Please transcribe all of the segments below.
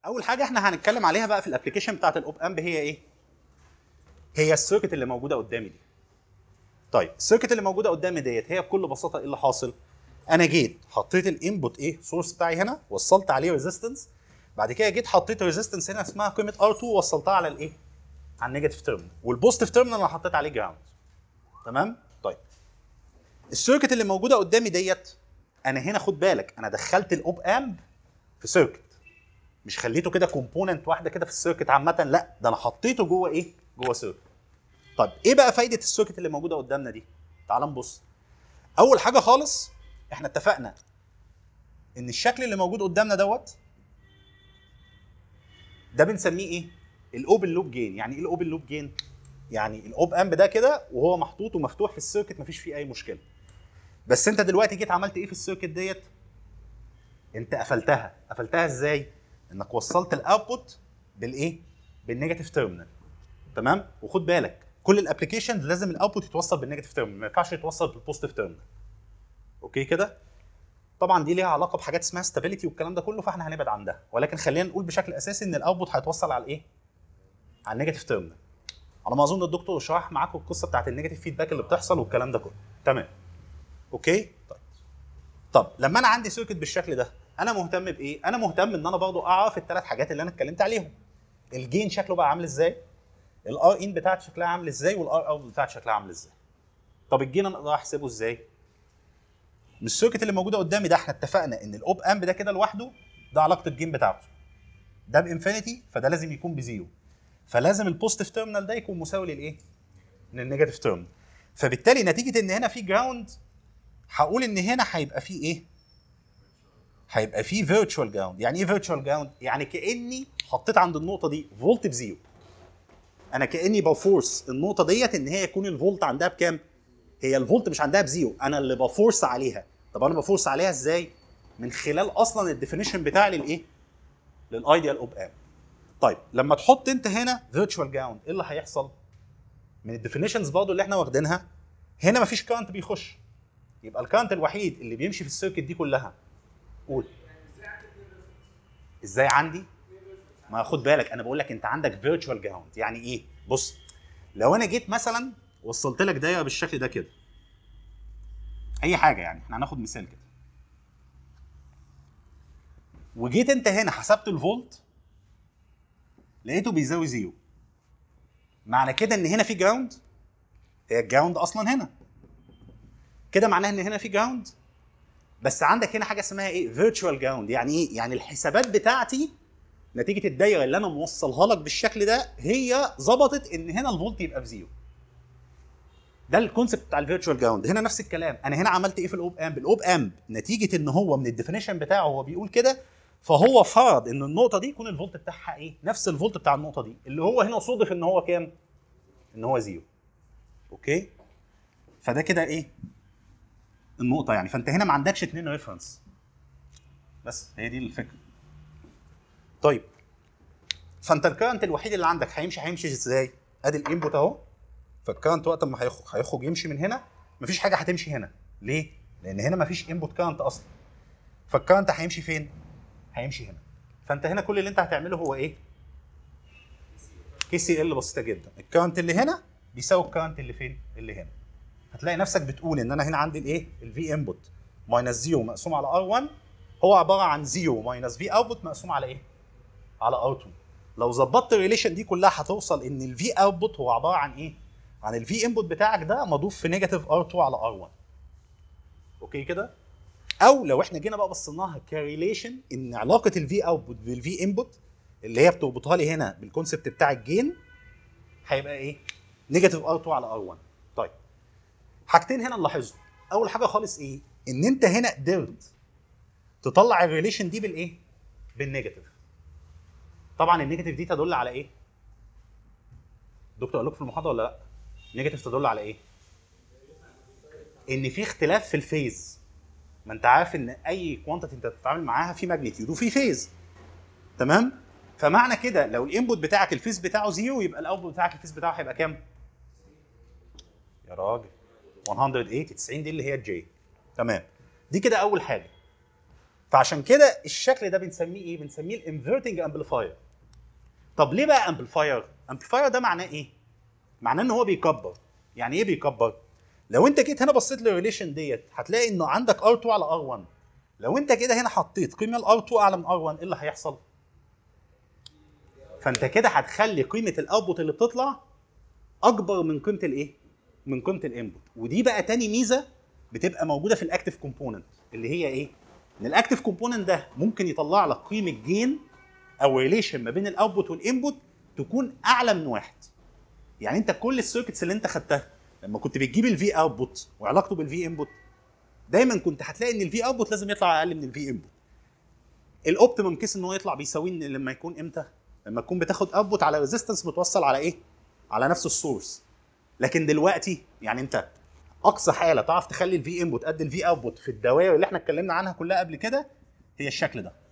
اول حاجه احنا هنتكلم عليها بقى في الابلكيشن بتاعت الاوب امب هي ايه هي السيركت اللي موجوده قدامي دي طيب السيركت اللي موجوده قدامي ديت هي بكل بساطه ايه اللي حاصل انا جيت حطيت الانبوت ايه سورس بتاعي هنا وصلت عليه ريزيستنس بعد كده جيت حطيت ريزيستنس هنا اسمها قيمه ار2 ووصلتها على الايه على النيجاتيف تيرمينال والبوزيتيف تيرمينال انا حطيت عليه جراوند تمام طيب السيركت اللي موجوده قدامي ديت انا هنا خد بالك انا دخلت الاوب امب في سيركت مش خليته كده كومبوننت واحده كده في السيركت عامه لا ده انا حطيته جوه ايه جوه سيركت طيب ايه بقى فايده السيركت اللي موجوده قدامنا دي تعال نبص اول حاجه خالص احنا اتفقنا ان الشكل اللي موجود قدامنا دوت ده بنسميه ايه الاوبن لوب جين يعني ايه الاوبن لوب جين يعني الاوب امب ده كده وهو محطوط ومفتوح في السيركت مفيش فيه اي مشكله بس انت دلوقتي جيت عملت ايه في السيركت ديت انت قفلتها قفلتها ازاي انك وصلت الاوتبوت بالايه بالنيجاتيف تيرمينال تمام وخد بالك كل الابلكيشنز لازم الاوتبوت يتوصل بالنيجاتيف تيرمينال ما ينفعش يتوصل بالبوزيتيف تيرمينال اوكي كده طبعا دي ليها علاقه بحاجات اسمها ستابيليتي والكلام ده كله فاحنا هنبعد عن ده ولكن خلينا نقول بشكل اساسي ان الاوتبوت هيتوصل على الايه على النيجاتيف تيرمينال على ما اظن الدكتور شرح معاكم القصه بتاعت النيجاتيف فيدباك اللي بتحصل والكلام ده كله تمام اوكي طيب طب لما انا عندي سيركت بالشكل ده انا مهتم بايه انا مهتم ان انا برضو اعرف الثلاث حاجات اللي انا اتكلمت عليهم الجين شكله بقى عامل ازاي الار ان بتاعت شكلها عامل ازاي والار اوت بتاعت شكلها عامل ازاي طب الجين انا اقدر احسبه ازاي من السيركت اللي موجوده قدامي ده احنا اتفقنا ان الاوب امب ده كده لوحده ده علاقه الجين بتاعته ده بانفينيتي فده لازم يكون بزيرو فلازم البوزيتيف تيرمينال ده يكون مساوي للايه للنيجاتيف تيرمينال فبالتالي نتيجه ان هنا في جراوند هقول ان هنا هيبقى في ايه هيبقى في فيرتشوال جراوند يعني ايه فيرتشوال جراوند يعني كاني حطيت عند النقطه دي فولت بزيرو انا كاني بفورس النقطه ديت ان هي يكون الفولت عندها بكام هي الفولت مش عندها بزيرو انا اللي بفورس عليها طب انا بفورس عليها ازاي من خلال اصلا الديفينيشن بتاعي للايه للايديال اوب امب طيب لما تحط انت هنا فيرتشوال جراوند ايه اللي هيحصل من الديفينيشنز برضه اللي احنا واخدينها هنا مفيش كارنت بيخش يبقى الكارنت الوحيد اللي بيمشي في السيركت دي كلها قول ازاي عندي ما خد بالك انا بقول لك انت عندك فيرتشوال جراوند يعني ايه بص لو انا جيت مثلا وصلت لك دايره بالشكل ده كده اي حاجه يعني احنا هناخد مثال كده وجيت انت هنا حسبت الفولت لقيته بيساوي زيرو معنى كده ان هنا في جراوند هي الجراوند اصلا هنا كده معناها ان هنا في جراوند بس عندك هنا حاجه اسمها ايه فيرتشوال جراوند يعني ايه يعني الحسابات بتاعتي نتيجه الدايره اللي انا موصلها لك بالشكل ده هي ظبطت ان هنا الفولت يبقى بزيرو ده الكونسيبت بتاع الفيرتشوال جراوند هنا نفس الكلام انا هنا عملت ايه في الاوب امب الاوب امب نتيجه ان هو من الديفينيشن بتاعه هو بيقول كده فهو فرض ان النقطه دي يكون الفولت بتاعها ايه نفس الفولت بتاع النقطه دي اللي هو هنا صادف ان هو كام ان هو زيرو اوكي فده كده ايه النقطه يعني فانت هنا ما عندكش اتنين ريفرنس بس هي دي الفكره طيب فانت الكرنت الوحيد اللي عندك هيمشي هيمشي ازاي ادي الانبوت اهو فالكرنت وقت ما هيخرج هيخرج يمشي من هنا مفيش حاجه هتمشي هنا ليه لان هنا مفيش انبوت كرنت اصلا فالكرنت هيمشي فين هيمشي هنا فانت هنا كل اللي انت هتعمله هو ايه كي سي ال بسيطه جدا الكرنت اللي هنا بيساوي الكرنت اللي فين اللي هنا هتلاقي نفسك بتقول ان انا هنا عندي الايه الفي انبوت ماينس 0 مقسوم على ار 1 هو عباره عن 0 ماينس في اوتبوت مقسوم على ايه على ار 2 لو ظبطت الريليشن دي كلها هتوصل ان الفي اوتبوت هو عباره عن ايه عن الفي انبوت بتاعك ده مضوف في نيجاتيف ار 2 على ار 1 اوكي كده او لو احنا جينا بقى بصيناها كريليشن ان علاقه الفي اوتبوت بالفي انبوت اللي هي بتربطها لي هنا بالكونسبت بتاع الجين هيبقى ايه نيجاتيف ار 2 على ار 1 طيب حاجتين هنا نلاحظهم اول حاجه خالص ايه ان انت هنا قدرت تطلع الريليشن دي بالايه بالنيجاتيف طبعا النيجاتيف دي تدل على ايه دكتور قال لكم في المحاضره ولا لا نيجاتيف تدل على ايه ان في اختلاف في الفيز ما انت عارف ان اي كوانتيتي انت بتتعامل معاها في ماجنتيود وفي فيز تمام فمعنى كده لو الانبوت بتاعك الفيز بتاعه زيرو يبقى الاوتبوت بتاعك الفيز بتاعه هيبقى كام يا راجل 180 90 دي اللي هي الجي تمام دي كده اول حاجه فعشان كده الشكل ده بنسميه ايه بنسميه الانفرتنج امبليفاير طب ليه بقى امبليفاير امبليفاير ده معناه ايه معناه ان هو بيكبر يعني ايه بيكبر لو انت جيت هنا بصيت للريليشن ديت هتلاقي انه عندك R2 على R1 لو انت كده هنا حطيت قيمه ال R2 اعلى من R1 ايه اللي هيحصل فانت كده هتخلي قيمه الاوتبوت اللي بتطلع اكبر من قيمه الايه من قيمه الانبوت ودي بقى تاني ميزه بتبقى موجوده في الاكتف كومبوننت اللي هي ايه ان الاكتف كومبوننت ده ممكن يطلع لك قيمه جين او ريليشن ما بين الاوتبوت والانبوت تكون اعلى من واحد يعني انت كل السيركتس اللي انت خدتها لما كنت بتجيب الفي اوتبوت وعلاقته بالفي انبوت دايما كنت هتلاقي ان الفي اوتبوت لازم يطلع اقل من الفي انبوت الاوبتيمم كيس ان هو يطلع بيساوي إن لما يكون امتى لما تكون بتاخد اوتبوت على ريزيستنس متوصل على ايه على نفس السورس لكن دلوقتي يعني انت اقصى حاله تعرف تخلي الفي انبوت قد الفي اوتبوت في الدوائر اللي احنا اتكلمنا عنها كلها قبل كده هي الشكل ده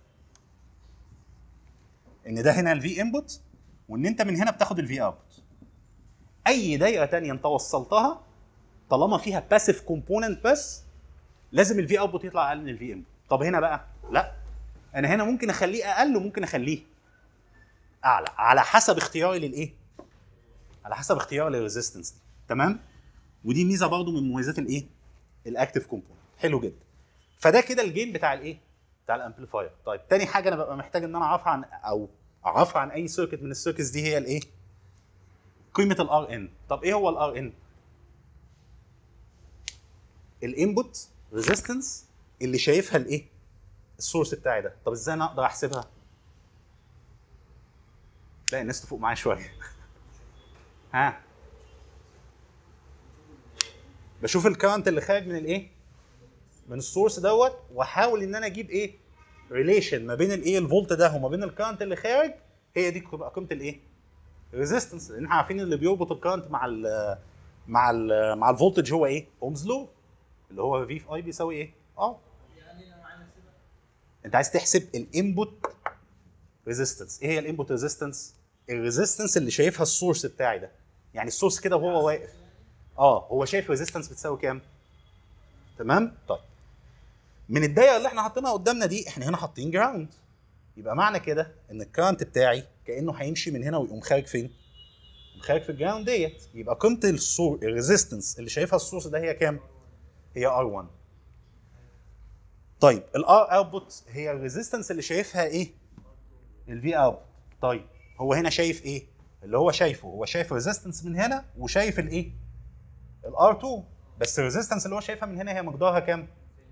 ان ده هنا الفي انبوت وان انت من هنا بتاخد الفي اوتبوت اي دايره تانية انت وصلتها طالما فيها باسيف كومبوننت بس لازم الفي اوتبوت يطلع اقل من الفي انبوت طب هنا بقى لا انا هنا ممكن اخليه اقل وممكن اخليه اعلى على حسب اختياري للايه على حسب اختياري للريزيستنس دي تمام ودي ميزه برضو من مميزات الايه الاكتيف كومبوننت حلو جدا فده كده الجين بتاع الايه بتاع الامبليفاير طيب تاني حاجه انا ببقى محتاج ان انا اعرفها عن او اعرفها عن اي سيركت من السيركتس دي هي الايه قيمه الار ان طب ايه هو الار ان الانبوت ريزيستنس اللي شايفها الايه السورس بتاعي ده طب ازاي انا اقدر احسبها لا الناس تفوق معايا شويه ها بشوف الكرنت اللي خارج من الايه من السورس دوت واحاول ان انا اجيب ايه ريليشن ما بين الايه الفولت ده وما بين الكرنت اللي خارج هي دي تبقى قيمه الايه ريزيستنس لان احنا عارفين اللي بيربط الكرنت مع ال مع ال مع الفولتج هو ايه اومز لو اللي هو في في اي بيساوي ايه اه انت عايز تحسب الانبوت ريزيستنس ايه هي الانبوت ريزيستنس الريزيستنس اللي شايفها السورس بتاعي ده يعني السورس كده وهو واقف اه هو شايف ريزيستنس بتساوي كام تمام طيب من الدايره اللي احنا حاطينها قدامنا دي احنا هنا حاطين جراوند يبقى معنى كده ان الكرنت بتاعي كانه هيمشي من هنا ويقوم خارج فين يقوم خارج في الجراوند ديت يبقى قيمه السور الريزيستنس اللي شايفها السورس ده هي كام هي ار1 طيب الار اوتبوت هي الريزيستنس اللي شايفها ايه الفي اوتبوت طيب هو هنا شايف ايه اللي هو شايفه هو شايف ريزيستنس من هنا وشايف الايه الار 2 بس الريزيستنس اللي هو شايفها من هنا هي مقدارها كام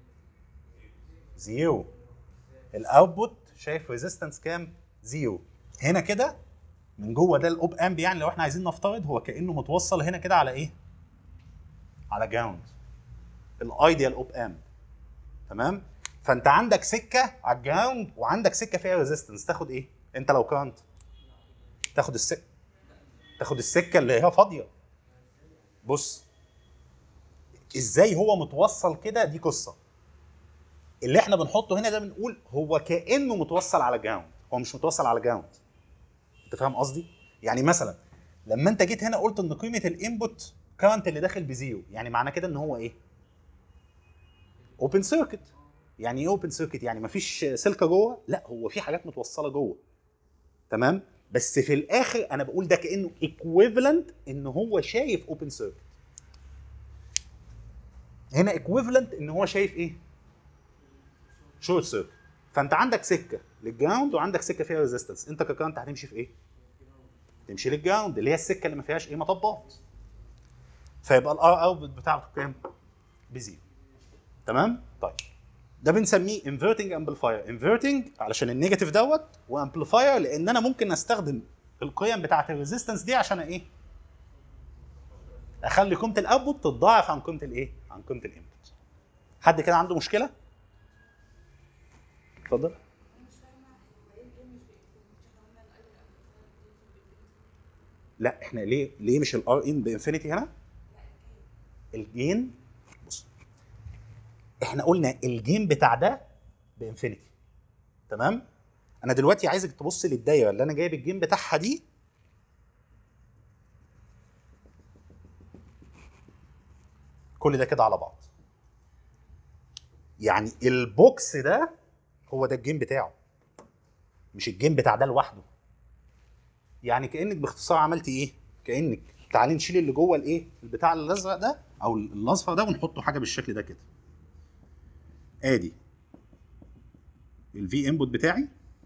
زيرو الاوتبوت شايف ريزيستنس كام زيرو هنا كده من جوه ده الاوب امب يعني لو احنا عايزين نفترض هو كانه متوصل هنا كده على ايه على جراوند الايديال اوب امب تمام فانت عندك سكه على الجراوند وعندك سكه فيها ريزيستنس تاخد ايه انت لو كرنت تاخد السكه تاخد السكه اللي هي فاضيه بص ازاي هو متوصل كده دي قصه اللي احنا بنحطه هنا ده بنقول هو كانه متوصل على جراوند هو مش متوصل على جراوند انت فاهم قصدي يعني مثلا لما انت جيت هنا قلت ان قيمه الانبوت كارنت اللي داخل بزيرو يعني معنى كده ان هو ايه اوبن سيركت يعني ايه اوبن سيركت يعني مفيش سلكه جوه لا هو في حاجات متوصله جوه تمام بس في الاخر انا بقول ده كانه ايكويفالنت ان هو شايف اوبن سيركت هنا ايكويفالنت ان هو شايف ايه شورت سيركت فانت عندك سكه للجراوند وعندك سكه فيها ريزيستنس انت ككرنت هتمشي في ايه تمشي للجراوند اللي هي السكه اللي ما فيهاش ايه مطبات فيبقى الار اوتبوت بتاعته كام بزيرو تمام طيب ده بنسميه انفرتنج امبليفاير انفرتنج علشان النيجاتيف دوت وامبليفاير لان انا ممكن استخدم القيم بتاعه الريزيستنس دي عشان ايه اخلي قيمه الاوتبوت تتضاعف عن قيمه الايه عن قيمه الانبوت حد كده عنده مشكله اتفضل لا احنا ليه ليه مش الار ان بانفينيتي هنا الجين بص احنا قلنا الجيم بتاع ده بانفينيتي تمام انا دلوقتي عايزك تبص للدايره اللي انا جايب الجيم بتاعها دي كل ده كده على بعض يعني البوكس ده هو ده الجيم بتاعه مش الجيم بتاع ده لوحده يعني كانك باختصار عملتي ايه كانك تعالي نشيل اللي جوه الايه البتاع الازرق ده او الاصفر ده ونحطه حاجه بالشكل ده كده ادي الفي انبوت بتاعي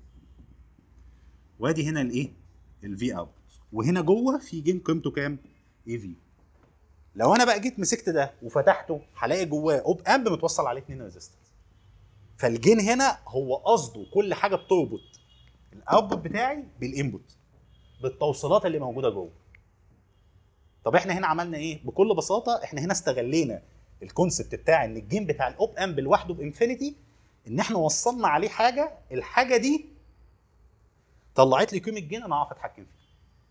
وادي هنا الايه الفي اوت وهنا جوه في جيم قيمته كام اي في لو انا بقى جيت مسكت ده وفتحته هلاقي جواه اوب امب متوصل عليه اتنين ريزيستنس فالجين هنا هو قصده كل حاجه بتربط الاوتبوت بتاعي بالانبوت بالتوصيلات اللي موجوده جوه طب احنا هنا عملنا ايه بكل بساطه احنا هنا استغلينا الكونسبت بتاع ان الجيم بتاع الاوب امب لوحده بانفينيتي ان احنا وصلنا عليه حاجه الحاجه دي طلعت لي قيمه جين انا اعرف اتحكم فيها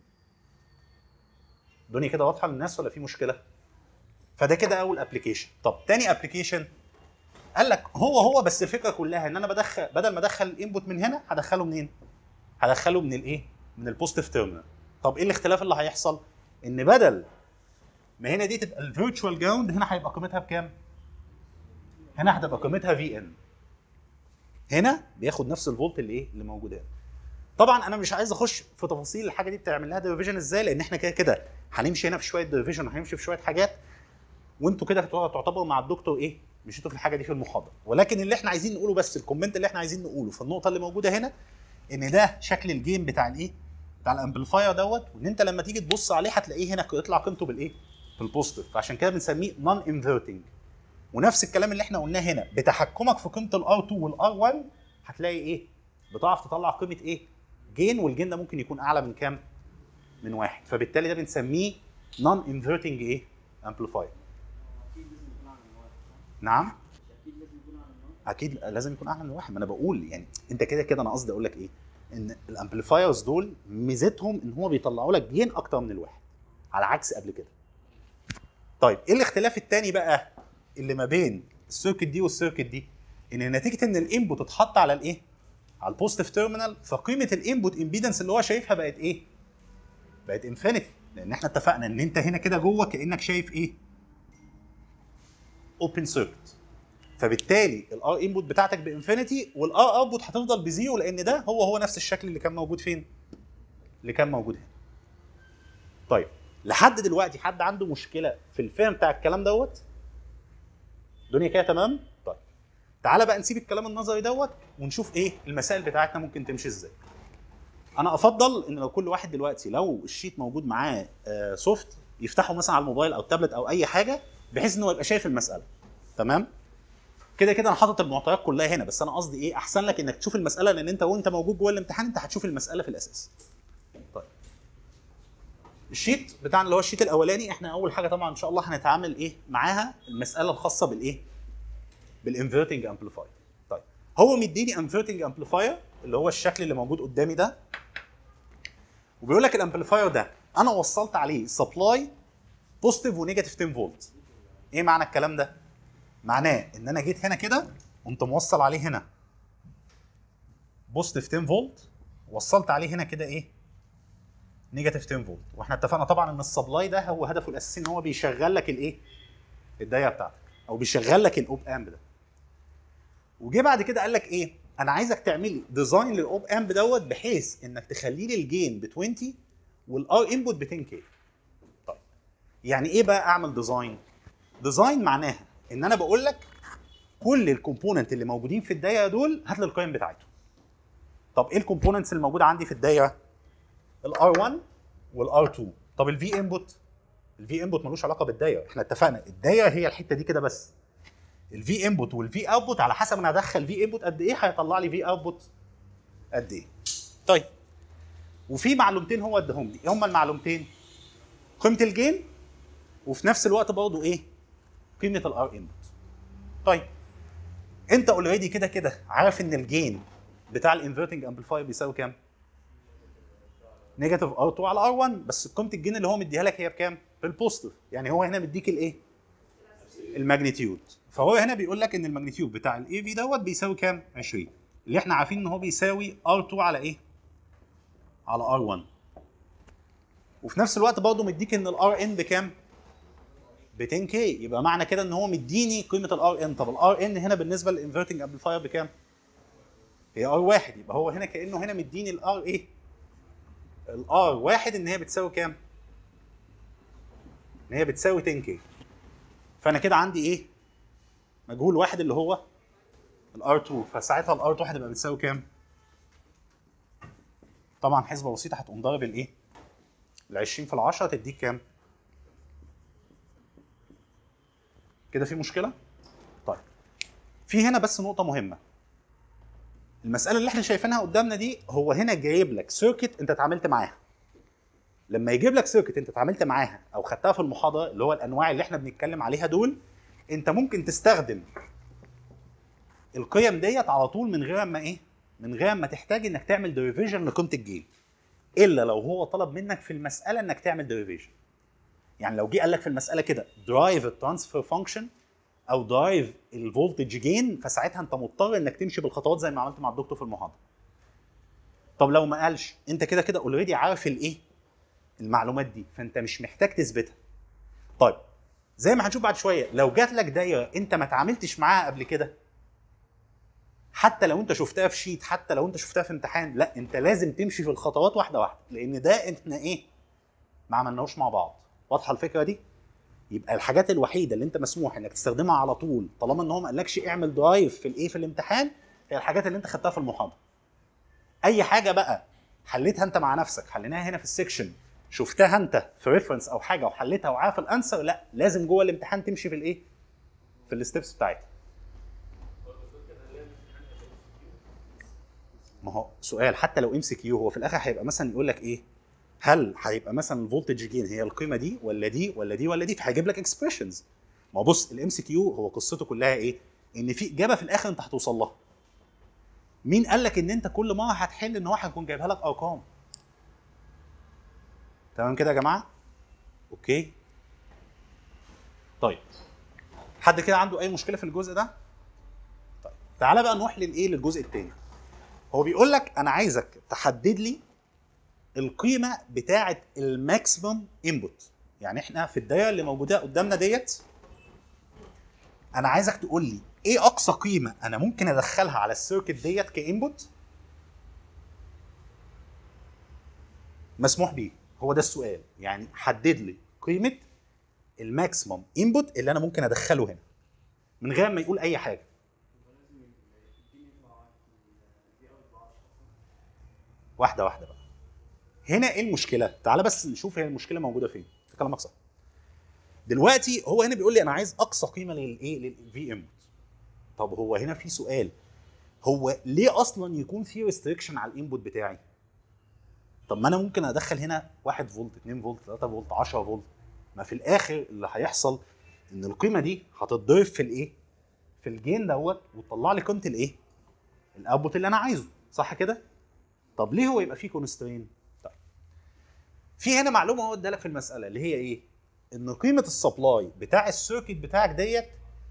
الدنيا كده واضحه للناس ولا في مشكله فده كده اول ابلكيشن طب تاني ابلكيشن قال لك هو هو بس الفكره كلها ان انا بدخل بدل ما ادخل الانبوت من هنا هدخله منين هدخله من الايه من البوزيتيف تيرمينال طب ايه الاختلاف اللي هيحصل ان بدل ما هنا دي تبقى الفيرتشوال جراوند هنا هيبقى قيمتها بكام هنا هتبقى قيمتها في ان هنا بياخد نفس الفولت اللي ايه اللي موجود هنا طبعا انا مش عايز اخش في تفاصيل الحاجه دي بتعمل لها ديفيجن ازاي لان احنا كده كده هنمشي هنا في شويه ديفيجن وهنمشي في شويه حاجات وانتوا كده تعتبروا مع الدكتور ايه مشيتوا في الحاجه دي في المحاضره ولكن اللي احنا عايزين نقوله بس الكومنت اللي احنا عايزين نقوله في النقطه اللي موجوده هنا ان ده شكل الجيم بتاع الايه بتاع الامبليفاير دوت وان انت لما تيجي تبص عليه هتلاقيه هنا يطلع قيمته بالايه بالبوزيتيف فعشان كده بنسميه نون انفيرتنج ونفس الكلام اللي احنا قلناه هنا بتحكمك في قيمه الار 2 والار 1 هتلاقي ايه بتعرف تطلع قيمه ايه جين والجين ده ممكن يكون اعلى من كام من واحد فبالتالي ده بنسميه نون انفيرتنج ايه امبليفاير نعم اكيد لازم يكون اعلى من واحد ما انا بقول يعني انت كده كده انا قصدي اقول لك ايه ان الامبليفايرز دول ميزتهم ان هم بيطلعوا لك جين اكتر من الواحد على عكس قبل كده طيب ايه الاختلاف الثاني بقى اللي ما بين السيركت دي والسيركت دي ان نتيجه ان الانبوت اتحط على الايه على البوزيتيف تيرمينال فقيمه الانبوت امبيدنس اللي هو شايفها بقت ايه بقت انفينيتي لان احنا اتفقنا ان انت هنا كده جوه كانك شايف ايه اوبن سيركت فبالتالي الار انبوت بتاعتك بانفينيتي والار اوتبوت هتفضل بزيرو لان ده هو هو نفس الشكل اللي كان موجود فين اللي كان موجود هنا طيب لحد دلوقتي حد عنده مشكله في الفهم بتاع الكلام دوت الدنيا كده تمام طيب تعالى بقى نسيب الكلام النظري دوت ونشوف ايه المسائل بتاعتنا ممكن تمشي ازاي انا افضل ان لو كل واحد دلوقتي لو الشيت موجود معاه آه سوفت يفتحه مثلا على الموبايل او التابلت او اي حاجه بحيث ان هو يبقى شايف المساله تمام كده كده انا حاطط المعطيات كلها هنا بس انا قصدي ايه احسن لك انك تشوف المساله لان انت وانت موجود جوه الامتحان انت هتشوف المساله في الاساس طيب الشيت بتاعنا اللي هو الشيت الاولاني احنا اول حاجه طبعا ان شاء الله هنتعامل ايه معاها المساله الخاصه بالايه بالانفيرتنج امبليفاير طيب هو مديني انفيرتنج امبليفاير اللي هو الشكل اللي موجود قدامي ده وبيقول لك الامبليفاير ده انا وصلت عليه سبلاي بوزيتيف ونيجاتيف 10 فولت ايه معنى الكلام ده معناه ان انا جيت هنا كده قمت موصل عليه هنا بوزيتيف 10 فولت وصلت عليه هنا كده ايه نيجاتيف 10 فولت واحنا اتفقنا طبعا ان السبلاي ده هو هدفه الاساسي ان هو بيشغل لك الايه الدايره بتاعتك او بيشغل لك الاوب امب ده وجه بعد كده قال لك ايه انا عايزك تعملي ديزاين للاوب امب دوت بحيث انك تخلي لي الجين ب 20 والار انبوت ب 10 كي طيب يعني ايه بقى اعمل ديزاين ديزاين معناها ان انا بقول لك كل الكومبوننت اللي موجودين في الدايره دول هات لي القيم بتاعتهم طب ايه الكومبوننتس اللي موجوده عندي في الدايره الار 1 والار 2 طب الفي انبوت الفي انبوت ملوش علاقه بالدايره احنا اتفقنا الدايره هي الحته دي كده بس الفي انبوت والفي اوتبوت على حسب انا هدخل في انبوت قد ايه هيطلع لي في اوتبوت قد ايه طيب وفي معلومتين هو اداهم لي هما المعلومتين قيمه الجين وفي نفس الوقت برضه ايه قيمه الار انبوت طيب انت اوريدي كده كده عارف ان الجين بتاع الانفرتنج امبليفاير بيساوي كام نيجاتيف ار 2 على ار 1 بس قيمه الجين اللي هو مديها لك هي بكام بالبوزيتيف يعني هو هنا مديك الايه الماجنتيود فهو هنا بيقول لك ان الماجنتيود بتاع الاي في دوت بيساوي كام 20 اللي احنا عارفين ان هو بيساوي ار 2 على ايه على ار 1 وفي نفس الوقت برضه مديك ان الار ان بكام ب 10 كي يبقى معنى كده ان هو مديني قيمه الار ان طب الار ان هنا بالنسبه للانفرتنج امبليفاير بكام هي ار واحد يبقى هو هنا كانه هنا مديني الار ايه الار واحد ان هي بتساوي كام ان هي بتساوي 10 كي فانا كده عندي ايه مجهول واحد اللي هو الار 2 فساعتها الار 2 هتبقى بتساوي كام طبعا حسبه بسيطه هتقوم ضارب الايه ال 20 في ال 10 تديك كام كده في مشكله طيب في هنا بس نقطه مهمه المساله اللي احنا شايفينها قدامنا دي هو هنا جايب لك سيركت انت اتعاملت معاها لما يجيب لك سيركت انت اتعاملت معاها او خدتها في المحاضره اللي هو الانواع اللي احنا بنتكلم عليها دول انت ممكن تستخدم القيم ديت على طول من غير ما ايه من غير ما تحتاج انك تعمل ديريفيجن لقيمه الجين الا لو هو طلب منك في المساله انك تعمل ديريفيجن يعني لو جه قال لك في المساله كده درايف الترانسفير فانكشن او درايف الفولتج جين فساعتها انت مضطر انك تمشي بالخطوات زي ما عملت مع الدكتور في المحاضره طب لو ما قالش انت كده كده اوريدي عارف الايه المعلومات دي فانت مش محتاج تثبتها طيب زي ما هنشوف بعد شويه لو جات لك دايره انت ما اتعاملتش معاها قبل كده حتى لو انت شفتها في شيت حتى لو انت شفتها في امتحان لا انت لازم تمشي في الخطوات واحده واحده لان ده احنا ايه ما عملناهوش مع بعض واضحه الفكره دي يبقى الحاجات الوحيده اللي انت مسموح انك تستخدمها على طول طالما ان هو ما قالكش اعمل درايف في الايه في الامتحان هي الحاجات اللي انت خدتها في المحاضره اي حاجه بقى حليتها انت مع نفسك حليناها هنا في السكشن شفتها انت في ريفرنس او حاجه وحليتها وعارف الانسر لا لازم جوه الامتحان تمشي في الايه في الستبس بتاعتها ما هو سؤال حتى لو ام سي كيو هو في الاخر هيبقى مثلا يقول لك ايه هل هيبقى مثلا الفولتج جين هي القيمه دي ولا دي ولا دي ولا دي فهيجيب لك اكسبريشنز ما هو بص الام سي كيو هو قصته كلها ايه ان في اجابه في الاخر انت هتوصل لها مين قال لك ان انت كل مره هتحل ان هو هيكون جايبها لك ارقام تمام كده يا جماعه اوكي طيب حد كده عنده اي مشكله في الجزء ده طيب تعالى بقى نروح للايه للجزء الثاني هو بيقول لك انا عايزك تحدد لي القيمه بتاعه الماكسيمم انبوت يعني احنا في الدايره اللي موجوده قدامنا ديت انا عايزك تقول لي ايه اقصى قيمه انا ممكن ادخلها على السيركت ديت كانبوت مسموح بيه هو ده السؤال يعني حدد لي قيمه الماكسيمم انبوت اللي انا ممكن ادخله هنا من غير ما يقول اي حاجه واحده واحده بقى هنا ايه المشكله تعال بس نشوف هي المشكله موجوده فين كلامك صح دلوقتي هو هنا بيقول لي انا عايز اقصى قيمه للايه للفي انبوت طب هو هنا في سؤال هو ليه اصلا يكون في ريستريكشن على الانبوت بتاعي طب ما انا ممكن ادخل هنا 1 فولت 2 فولت 3 فولت 10 فولت ما في الاخر اللي هيحصل ان القيمه دي هتتضرب في الايه في الجين دوت وتطلع لي قيمه الايه الاوتبوت اللي انا عايزه صح كده طب ليه هو يبقى فيه كونسترين طيب في هنا معلومه هو ادالك في المساله اللي هي ايه ان قيمه السبلاي بتاع السيركت بتاعك ديت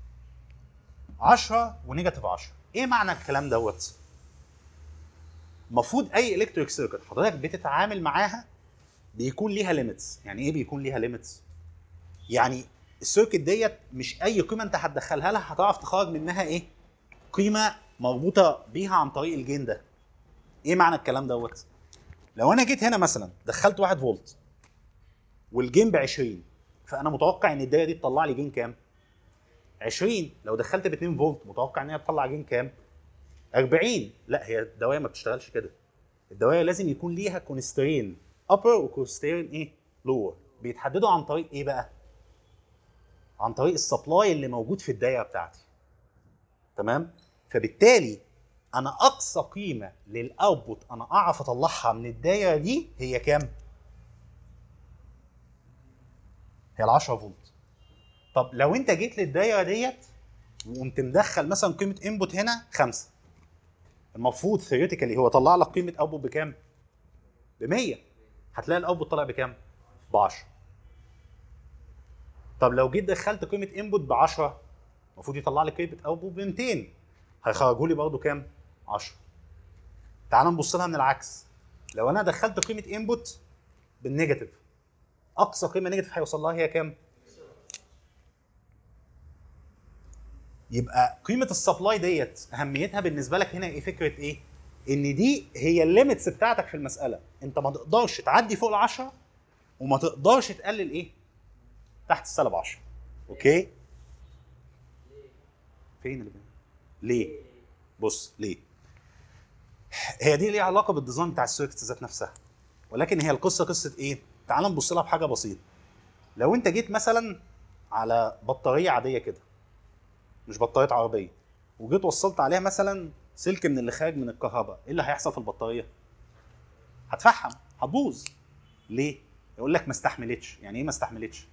10 ونيجاتيف 10 ايه معنى الكلام دوت المفروض اي الكتريك سيركت حضرتك بتتعامل معاها بيكون ليها ليميتس يعني ايه بيكون ليها ليميتس يعني السيركت ديت مش اي قيمه انت هتدخلها لها هتعرف تخرج منها ايه قيمه مربوطه بيها عن طريق الجين ده ايه معنى الكلام دوت لو انا جيت هنا مثلا دخلت 1 فولت والجين ب 20 فانا متوقع ان الدايه دي تطلع لي جين كام 20 لو دخلت ب 2 فولت متوقع ان هي تطلع جين كام 40 لا هي الدوائر ما بتشتغلش كده الدوائر لازم يكون ليها كونسترين ابر وكونسترين ايه لور بيتحددوا عن طريق ايه بقى عن طريق السبلاي اللي موجود في الدايره بتاعتي تمام فبالتالي انا اقصى قيمه للاوتبوت انا اعرف اطلعها من الدايره دي هي كام هي ال 10 فولت طب لو انت جيت للدايره ديت وقمت مدخل مثلا قيمه انبوت هنا 5 المفروض ثيوريتيكالي هو طلع لك قيمه اوتبوت بكام ب 100 هتلاقي الاوتبوت طلع بكام ب 10 طب لو جيت دخلت قيمه انبوت ب 10 المفروض يطلع لي قيمه اوتبوت ب 200 هيخرجوا لي برضه كام 10 تعال نبص لها من العكس لو انا دخلت قيمه انبوت بالنيجاتيف اقصى قيمه نيجاتيف هيوصل لها هي كام يبقى قيمه السبلاي ديت اهميتها بالنسبه لك هنا ايه فكره ايه ان دي هي الليميتس بتاعتك في المساله انت ما تقدرش تعدي فوق ال 10 وما تقدرش تقلل ايه تحت السالب 10 اوكي فين اللي ليه بص ليه هي دي ليها علاقه بالديزاين بتاع السيركت ذات نفسها ولكن هي القصه قصه ايه تعال نبص لها بحاجه بسيطه لو انت جيت مثلا على بطاريه عاديه كده مش بطاريه عربيه وجيت وصلت عليها مثلا سلك من اللي خارج من الكهرباء ايه اللي هيحصل في البطاريه هتفحم هتبوظ ليه يقول لك ما استحملتش يعني ايه ما استحملتش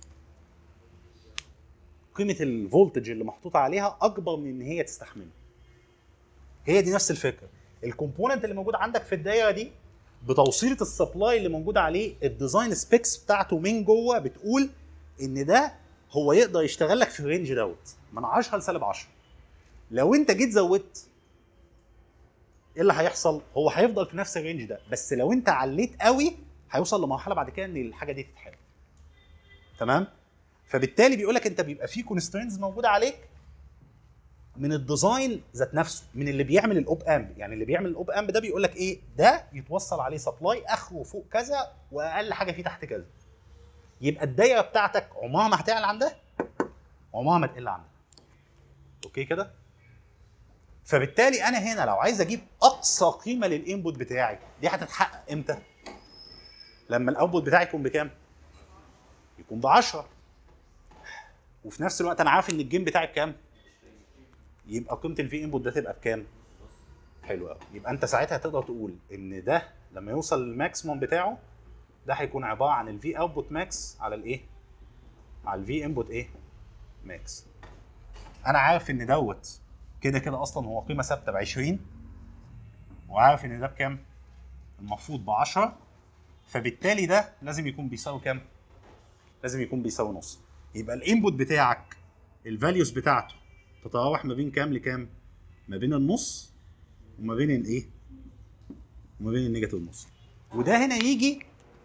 قيمه الفولتج اللي محطوطه عليها اكبر من ان هي تستحمله هي دي نفس الفكره الكومبوننت اللي موجود عندك في الدايره دي بتوصيله السبلاي اللي موجود عليه الديزاين سبيكس بتاعته من جوه بتقول ان ده هو يقدر يشتغل لك في الرينج دوت من 10 لسالب 10 لو انت جيت زودت ايه اللي هيحصل؟ هو هيفضل في نفس الرينج ده بس لو انت عليت قوي هيوصل لمرحله بعد كده ان الحاجه دي تتحرق تمام؟ فبالتالي بيقول لك انت بيبقى في كونسترينز موجوده عليك من الديزاين ذات نفسه من اللي بيعمل الاوب امب يعني اللي بيعمل الاوب امب ده بيقول لك ايه ده يتوصل عليه سبلاي اخره فوق كذا واقل حاجه فيه تحت كذا يبقى الدايره بتاعتك عمرها ما هتعلى عن ده عمرها ما تقل عن ده اوكي كده فبالتالي انا هنا لو عايز اجيب اقصى قيمه للانبوت بتاعي دي هتتحقق امتى لما الاوتبوت بتاعي يكون بكام يكون ب 10 وفي نفس الوقت انا عارف ان الجيم بتاعي بكام يبقى قيمه الفي انبوت ده تبقى بكام حلو قوي يبقى انت ساعتها تقدر تقول ان ده لما يوصل للماكسيموم بتاعه ده هيكون عباره عن الفي اوتبوت ماكس على الايه على الفي انبوت ايه ماكس انا عارف ان دوت كده كده اصلا هو قيمه ثابته ب 20 وعارف ان ده بكام المفروض ب 10 فبالتالي ده لازم يكون بيساوي كام لازم يكون بيساوي نص يبقى الانبوت بتاعك الفاليوز بتاعته تتراوح ما بين كام لكام ما بين النص وما بين الايه وما بين النيجاتيف نص وده هنا يجي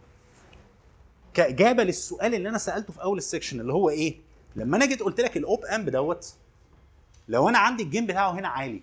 كاجابه للسؤال اللي انا سالته في اول السكشن اللي هو ايه لما انا جيت قلت لك الاوب امب دوت لو انا عندي الجيم بتاعه هنا عالي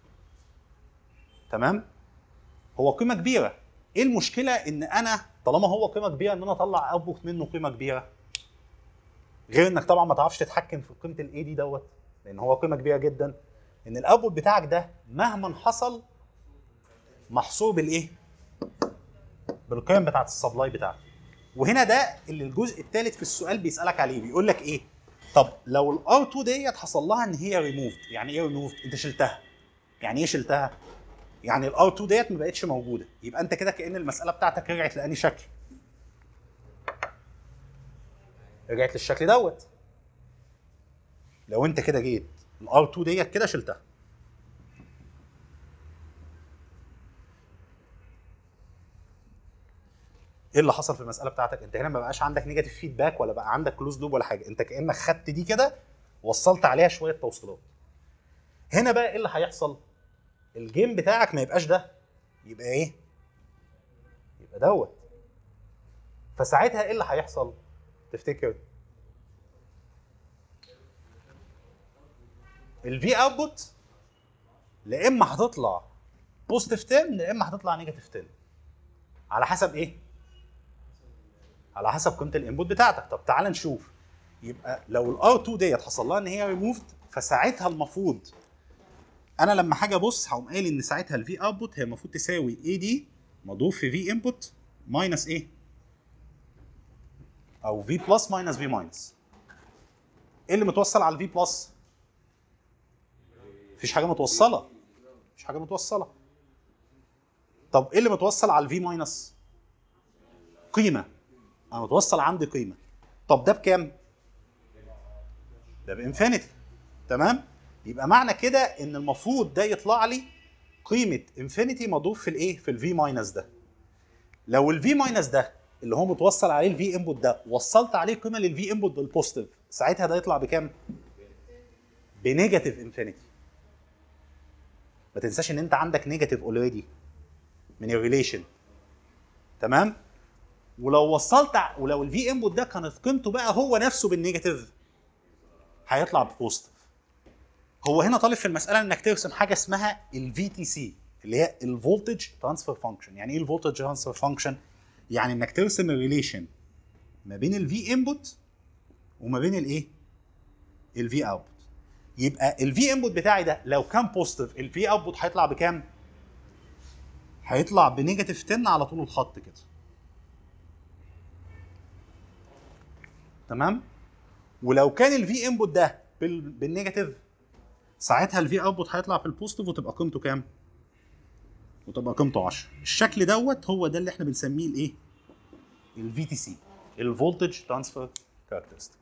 تمام هو قيمه كبيره ايه المشكله ان انا طالما هو قيمه كبيره ان انا اطلع اوتبوت منه قيمه كبيره غير انك طبعا ما تعرفش تتحكم في قيمه الاي دي دوت لان هو قيمه كبيره جدا ان الاوتبوت بتاعك ده مهما حصل محصور بالايه بالقيم بتاعت السبلاي بتاعته وهنا ده اللي الجزء الثالث في السؤال بيسالك عليه بيقول لك ايه طب لو الار 2 ديت حصل لها ان هي ريموفد يعني ايه ريموفد انت شلتها يعني ايه شلتها يعني الار 2 ديت ما بقتش موجوده يبقى انت كده كان المساله بتاعتك رجعت لاني شكل رجعت للشكل دوت لو انت كده جيت الار 2 ديت كده شلتها ايه اللي حصل في المساله بتاعتك انت هنا ما بقاش عندك نيجاتيف فيدباك ولا بقى عندك كلوز لوب ولا حاجه انت كانك خدت دي كده وصلت عليها شويه توصيلات هنا بقى ايه اللي هيحصل الجيم بتاعك ما يبقاش ده يبقى ايه يبقى دوت فساعتها ايه اللي هيحصل تفتكر الفي اوتبوت لا اما هتطلع بوزيتيف 10 لا اما هتطلع نيجاتيف 10 على حسب ايه على حسب قيمه الانبوت بتاعتك طب تعال نشوف يبقى لو الار 2 ديت حصل لها ان هي ريموفد فساعتها المفروض انا لما حاجه ابص هقوم قايل ان ساعتها الفي اوتبوت هي المفروض تساوي اي دي مضروب في في انبوت ماينس ايه او في بلس ماينس في ماينس ايه اللي متوصل على الفي بلس مفيش حاجه متوصله مفيش حاجه متوصله طب ايه اللي متوصل على الفي ماينس قيمه انا متوصل عندي قيمه طب ده بكام ده بانفينيتي تمام يبقى معنى كده ان المفروض ده يطلع لي قيمه انفينيتي مضروب في الايه في الفي ماينس ده لو الفي ماينس ده اللي هو متوصل عليه الفي انبوت ده وصلت عليه قيمه للفي انبوت بالبوزيتيف ساعتها ده يطلع بكام بنيجاتيف انفينيتي ما تنساش ان انت عندك نيجاتيف اوريدي من الريليشن تمام ولو وصلت ع- ولو الفي انبوت ده كانت قيمته بقى هو نفسه بالنيجاتيف هيطلع ببوزيتيف هو هنا طالب في المساله انك ترسم حاجه اسمها الفي تي سي اللي هي الفولتج ترانسفير فانكشن يعني ايه الفولتج ترانسفير فانكشن يعني انك ترسم الريليشن ما بين الفي انبوت وما بين الايه الفي اوتبوت يبقى الفي انبوت بتاعي ده لو كان بوزيتيف الفي اوتبوت هيطلع بكام هيطلع بنيجاتيف 10 على طول الخط كده تمام ولو كان الفي انبوت ده بال- بالنيجاتيف ساعتها الفي اوتبوت هيطلع في البوزيتيف وتبقى قيمته كام وتبقى قيمته 10 الشكل دوت هو ده اللي احنا بنسميه الايه الفي تي سي الفولتج ترانسفير كاركترستيك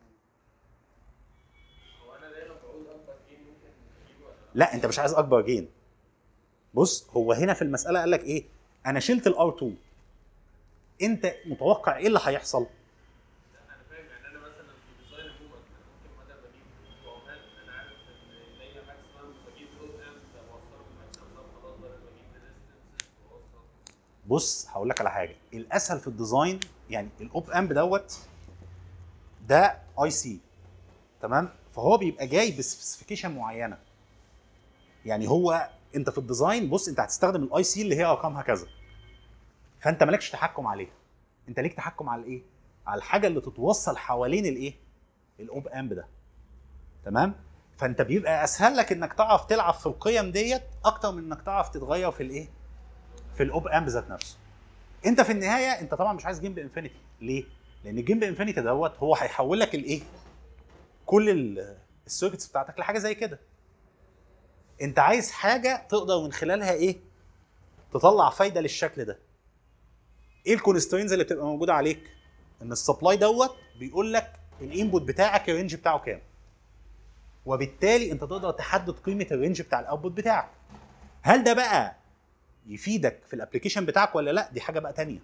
لا انت مش عايز اكبر جين بص هو هنا في المساله قال لك ايه انا شلت الار 2 انت متوقع ايه اللي هيحصل انا فاهم يعني انا مثلا في ديزاين عموما أنا ممكن بدل بجيب قوامات انا عارف ان هي ماكسيمم بجيب لود امب اوصله بالماكسيمم ده خلاص بدل ما اجيب ريزيستنس واوصل بص هقول لك على حاجه الاسهل في الديزاين يعني الاوب امب دوت ده اي سي تمام فهو بيبقى جاي بسبيسيفيكيشن معينه يعني هو انت في الديزاين بص انت هتستخدم الاي سي اللي هي ارقامها كذا فانت مالكش تحكم عليها انت ليك تحكم على الايه على الحاجه اللي تتوصل حوالين الايه الاوب امب ده تمام فانت بيبقى اسهل لك انك تعرف تلعب في القيم ديت اكتر من انك تعرف تتغير في الايه في الاوب امب ذات نفسه انت في النهايه انت طبعا مش عايز جيم بانفينيتي ليه لان الجيم بانفينيتي دوت هو هيحول لك الايه كل ال- السيركتس بتاعتك لحاجه زي كده انت عايز حاجه تقدر من خلالها ايه تطلع فايده للشكل ده ايه الكونسترينز اللي بتبقى موجوده عليك ان السبلاي دوت بيقول لك الانبوت بتاعك الرينج بتاعه كام وبالتالي انت تقدر تحدد قيمه الرينج بتاع الاوتبوت بتاعك هل ده بقى يفيدك في الابلكيشن بتاعك ولا لا دي حاجه بقى تانية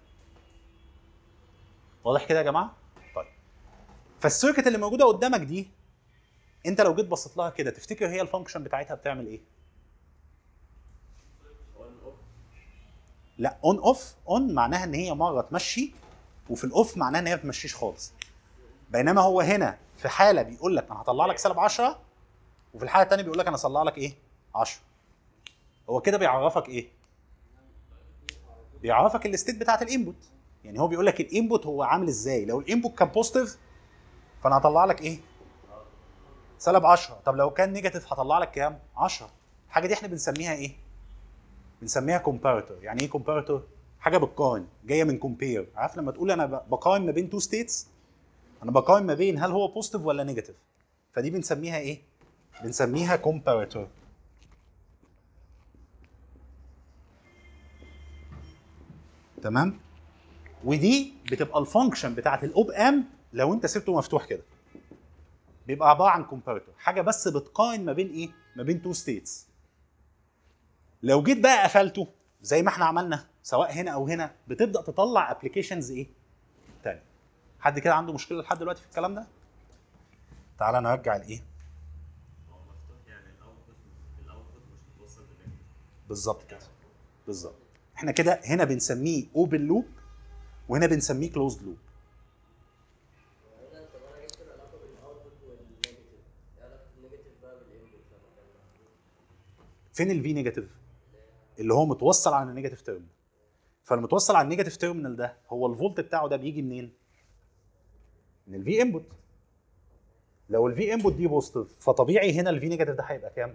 واضح كده يا جماعه طيب فالسيركت اللي موجوده قدامك دي انت لو جيت بصيت لها كده تفتكر هي الفانكشن بتاعتها بتعمل ايه لا اون اوف اون معناها ان هي مره تمشي وفي الاوف معناها ان هي ما بتمشيش خالص بينما هو هنا في حاله بيقول لك انا هطلع لك سالب 10 وفي الحاله الثانيه بيقول لك انا هطلع لك ايه 10 هو كده بيعرفك ايه بيعرفك الستيت بتاعت الانبوت يعني هو بيقول لك الانبوت هو عامل ازاي لو الانبوت كان بوزيتيف فانا هطلع لك ايه سالب 10 طب لو كان نيجاتيف هطلع لك كام 10 الحاجه دي احنا بنسميها ايه بنسميها كومباريتور يعني ايه كومباريتور حاجه بتقارن جايه من كومبير عارف لما تقول انا ب- بقارن ما بين تو ستيتس انا بقارن ما بين هل هو بوزيتيف ولا نيجاتيف فدي بنسميها ايه بنسميها كومباريتور تمام ودي بتبقى الفانكشن بتاعت الاوب امب لو انت سبته مفتوح كده بيبقى عباره عن كومباريتور حاجه بس بتقارن ما بين ايه ما بين تو ستيتس لو جيت بقى قفلته زي ما احنا عملنا سواء هنا او هنا بتبدا تطلع ابلكيشنز ايه تاني حد كده عنده مشكله لحد دلوقتي في الكلام ده تعالى نرجع الايه يعني الاوتبوت الاوتبوت مش متوصل بالانبوت بالظبط كده بالظبط احنا كده هنا بنسميه اوبن لوب وهنا بنسميه كلوزد لوب هنا طب انا جبت العلاقه بين الاوتبوت والنيجاتيف ايه علاقه النيجاتيف بقى بالانبوت لما كان فين الفي نيجاتيف اللي هو متوصل على النيجاتيف تيرمينال فالمتوصل على النيجاتيف تيرمينال ده هو الفولت بتاعه ده بيجي منين من الفي انبوت لو الفي انبوت دي بوزيتيف فطبيعي هنا الفي نيجاتيف ده هيبقى كام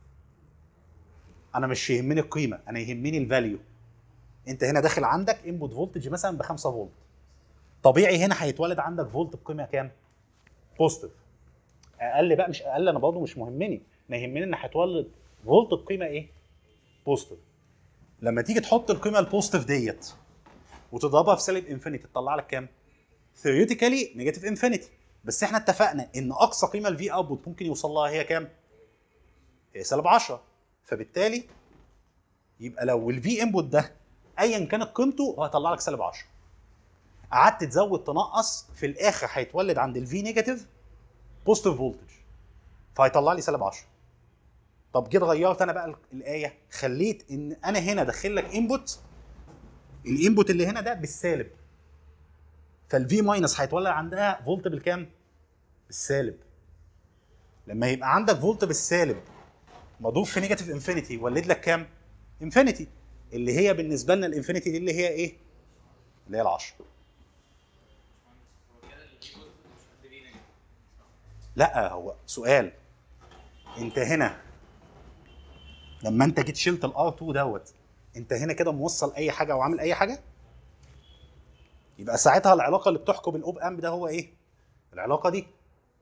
انا مش يهمني القيمه انا يهمني الفاليو انت هنا داخل عندك انبوت فولتج مثلا ب 5 فولت طبيعي هنا هيتولد عندك فولت بقيمه كام بوزيتيف اقل بقى مش اقل انا برضه مش مهمني انا يهمني ان هيتولد فولت بقيمه ايه بوزيتيف لما تيجي تحط القيمه البوزيتيف ديت وتضربها في سالب انفينيتي تطلع لك كام ثيوريتيكالي نيجاتيف انفينيتي بس احنا اتفقنا ان اقصى قيمه الفي اوتبوت ممكن يوصل لها هي كام هي سالب 10 فبالتالي يبقى لو الفي انبوت ده ايا كانت قيمته هو هيطلع لك سالب 10 قعدت تزود تنقص في الاخر هيتولد عند الفي نيجاتيف بوزيتيف فولتج فهيطلع لي سالب 10 طب جيت غيرت انا بقى ال- الايه خليت ان انا هنا داخل لك انبوت الانبوت اللي هنا ده بالسالب فالفي ماينس هيتولد عندها فولت بالكام؟ بالسالب لما يبقى عندك فولت بالسالب مضروب في نيجاتيف انفينيتي ولد لك كام؟ انفينيتي اللي هي بالنسبه لنا الانفينيتي دي اللي هي ايه اللي هي ال10 لا هو سؤال انت هنا لما انت جيت شلت الار 2 دوت انت هنا كده موصل اي حاجه او عامل اي حاجه يبقى ساعتها العلاقه اللي بتحكم الاوب امب ده هو ايه العلاقه دي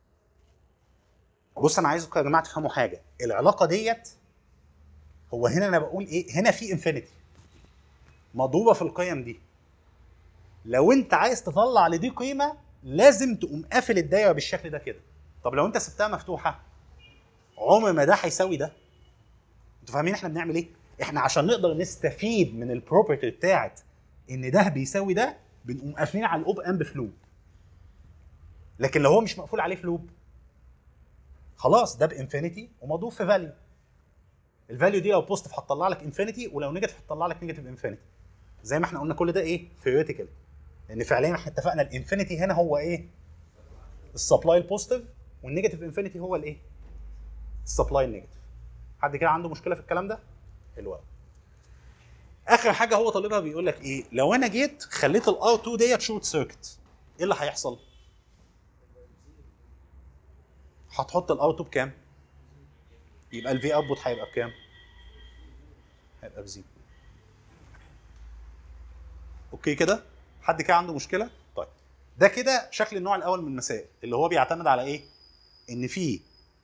بص انا عايزكم يا جماعه تفهموا حاجه العلاقه ديت هو هنا انا بقول ايه هنا في انفينيتي مضروبه في القيم دي لو انت عايز تطلع لدي قيمه لازم تقوم قافل الدايره بالشكل ده كده طب لو انت سبتها مفتوحه عمر ما ده هيساوي ده انتوا فاهمين احنا بنعمل ايه احنا عشان نقدر نستفيد من البروبرتي بتاعت ان ده بيساوي ده بنقوم قافلين على الاوب امب فلوب لكن لو هو مش مقفول عليه فلوب خلاص ده بانفينيتي ومضروب في فاليو الفاليو دي لو بوزيتيف هتطلع لك انفينيتي ولو نيجاتيف هتطلع لك نيجاتيف انفينيتي زي ما احنا قلنا كل ده ايه ثيوريتيكال لان فعليا احنا اتفقنا الانفينيتي هنا هو ايه السبلاي البوزيتيف والنيجاتيف انفينيتي هو الايه السبلاي النيجاتيف حد كده عنده مشكله في الكلام ده حلو قوي اخر حاجه هو طالبها بيقول لك ايه لو انا جيت خليت الار 2 ديت شورت سيركت ايه اللي هيحصل هتحط الار 2 بكام يبقى الفي اوتبوت هيبقى بكام هيبقى بزيرو اوكي كده حد كده عنده مشكله طيب ده كده شكل النوع الاول من المسائل اللي هو بيعتمد على ايه ان في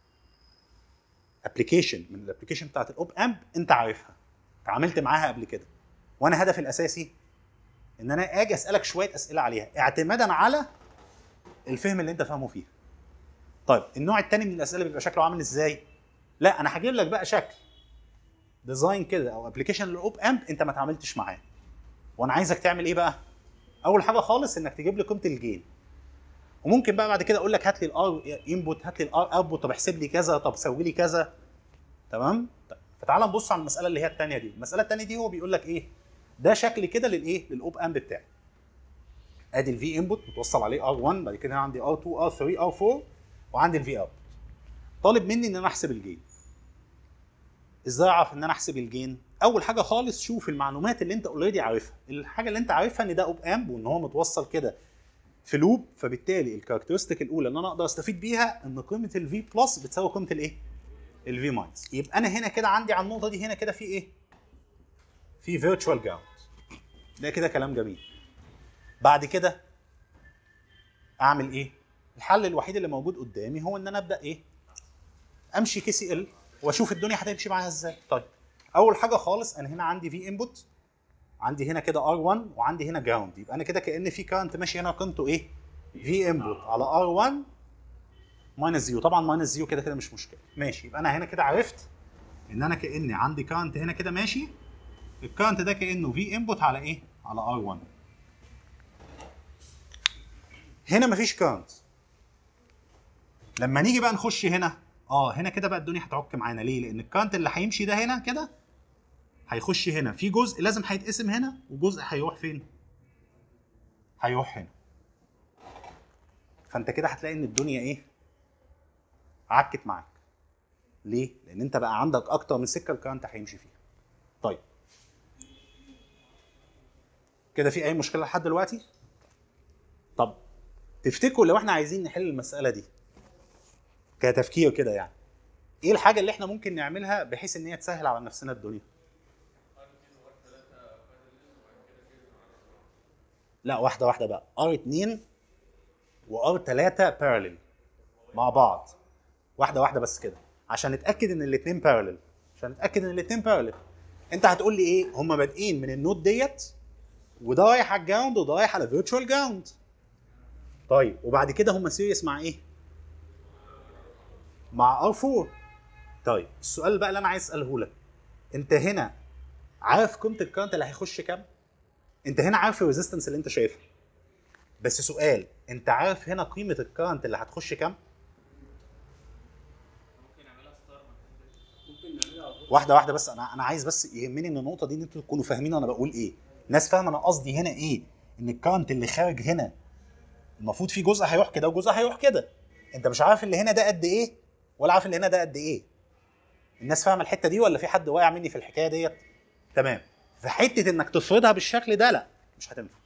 ابلكيشن من الابلكيشن بتاعت الاوب امب انت عارفها اتعاملت معاها قبل كده وانا هدفي الاساسي ان انا اجي اسالك شويه اسئله عليها اعتمادا على الفهم اللي انت فاهمه فيها طيب النوع الثاني من الاسئله بيبقى شكله عامل ازاي لا انا هجيب لك بقى شكل ديزاين كده او ابلكيشن للاوب امب انت ما اتعاملتش معاه وانا عايزك تعمل ايه بقى اول حاجه خالص انك تجيب لي قيمه الجين وممكن بقى بعد كده اقول لك هات لي الار انبوت هات لي الار اوتبوت طب احسب لي كذا طب سوي لي كذا تمام طيب فتعال نبص على المساله اللي هي الثانيه دي المساله الثانيه دي هو بيقول لك ايه ده شكل كده للايه للاوب امب بتاعي ادي الفي انبوت متوصل عليه ار1 بعد كده عندي ار2 ار3 ار4 وعندي الفي اوت طالب مني ان انا احسب الجين ازاي اعرف ان انا احسب الجين اول حاجه خالص شوف المعلومات اللي انت اوريدي عارفها الحاجه اللي انت عارفها ان ده اوب امب وان هو متوصل كده في لوب فبالتالي الكاركترستيك الاولى اللي انا اقدر استفيد بيها ان قيمه الفي بلس بتساوي قيمه الايه الفي ماينس يبقى انا هنا كده عندي على النقطه دي هنا كده في ايه في فيرتشوال جراوند ده كده كلام جميل بعد كده اعمل ايه الحل الوحيد اللي موجود قدامي هو ان انا ابدا ايه امشي كي سي ال واشوف الدنيا هتمشي معاها ازاي طيب اول حاجه خالص انا هنا عندي في انبوت عندي هنا كده ار1 وعندي هنا جراوند يبقى انا كده كان في كارنت ماشي هنا قيمته ايه في انبوت على ار1 ماينس زيرو طبعا ماينس زيرو كده كده مش مشكله ماشي يبقى انا هنا كده عرفت ان انا كاني عندي كارنت هنا كده ماشي الكارنت ده كانه في انبوت على ايه على ار1 هنا مفيش كارنت لما نيجي بقى نخش هنا اه هنا كده بقى الدنيا هتعك معانا ليه لان الكارنت اللي هيمشي ده هنا كده هيخش هنا في جزء لازم هيتقسم هنا وجزء هيروح فين هيروح هنا فانت كده هتلاقي ان الدنيا ايه عكت معاك ليه لان انت بقى عندك اكتر من سكه الكارنت هيمشي فيها طيب كده في اي مشكله لحد دلوقتي طب تفتكروا لو احنا عايزين نحل المساله دي كتفكير كده يعني ايه الحاجه اللي احنا ممكن نعملها بحيث ان هي تسهل على نفسنا الدنيا لا واحده واحده بقى ار2 وار3 بارلل مع بعض واحده واحده بس كده عشان نتاكد ان الاثنين بارلل عشان نتاكد ان الاثنين بارلل انت هتقول لي ايه هم بادئين من النود ديت وده رايح على الجراوند وده رايح على فيرتشوال جراوند طيب وبعد كده هم سيريس مع ايه مع ار4 طيب السؤال بقى اللي انا عايز اساله لك انت هنا عارف قيمه الكارنت اللي هيخش كام انت هنا عارف الريزيستنس اللي انت شايفها بس سؤال انت عارف هنا قيمه الكارنت اللي هتخش كام ممكن نعملها ستار ممكن نعملها على طول. واحده واحده بس انا انا عايز بس يهمني ان النقطه دي ان انتوا تكونوا فاهمين انا بقول ايه الناس فاهمه انا قصدي هنا ايه ان الكارنت اللي خارج هنا المفروض في جزء هيروح كده وجزء هيروح كده انت مش عارف اللي هنا ده قد ايه ولا عارف اللي هنا ده قد ايه الناس فاهمه الحته دي ولا في حد واقع مني في الحكايه ديت تمام في حته انك تفرضها بالشكل ده لا مش هتنفع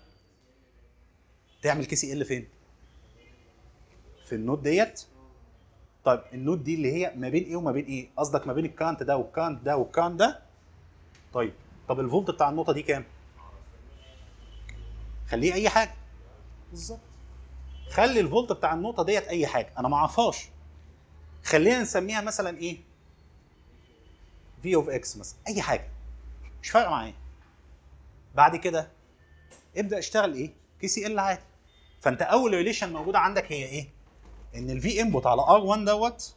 تعمل كي سي ال فين في النود ديت طيب النود دي اللي هي ما بين ايه وما بين ايه قصدك ما بين الكانت ده والكانت ده والكانت ده طيب طب الفولت بتاع النقطه دي كام خليه اي حاجه بالظبط خلي الفولت بتاع النقطه ديت اي حاجه انا ما اعرفهاش خلينا نسميها مثلا ايه في اوف اكس مثلا اي حاجه مش فارقه معايا بعد كده ابدا اشتغل ايه كي سي ال عادي فانت اول ريليشن موجوده عندك هي ايه ان الفي انبوت على ار 1 دوت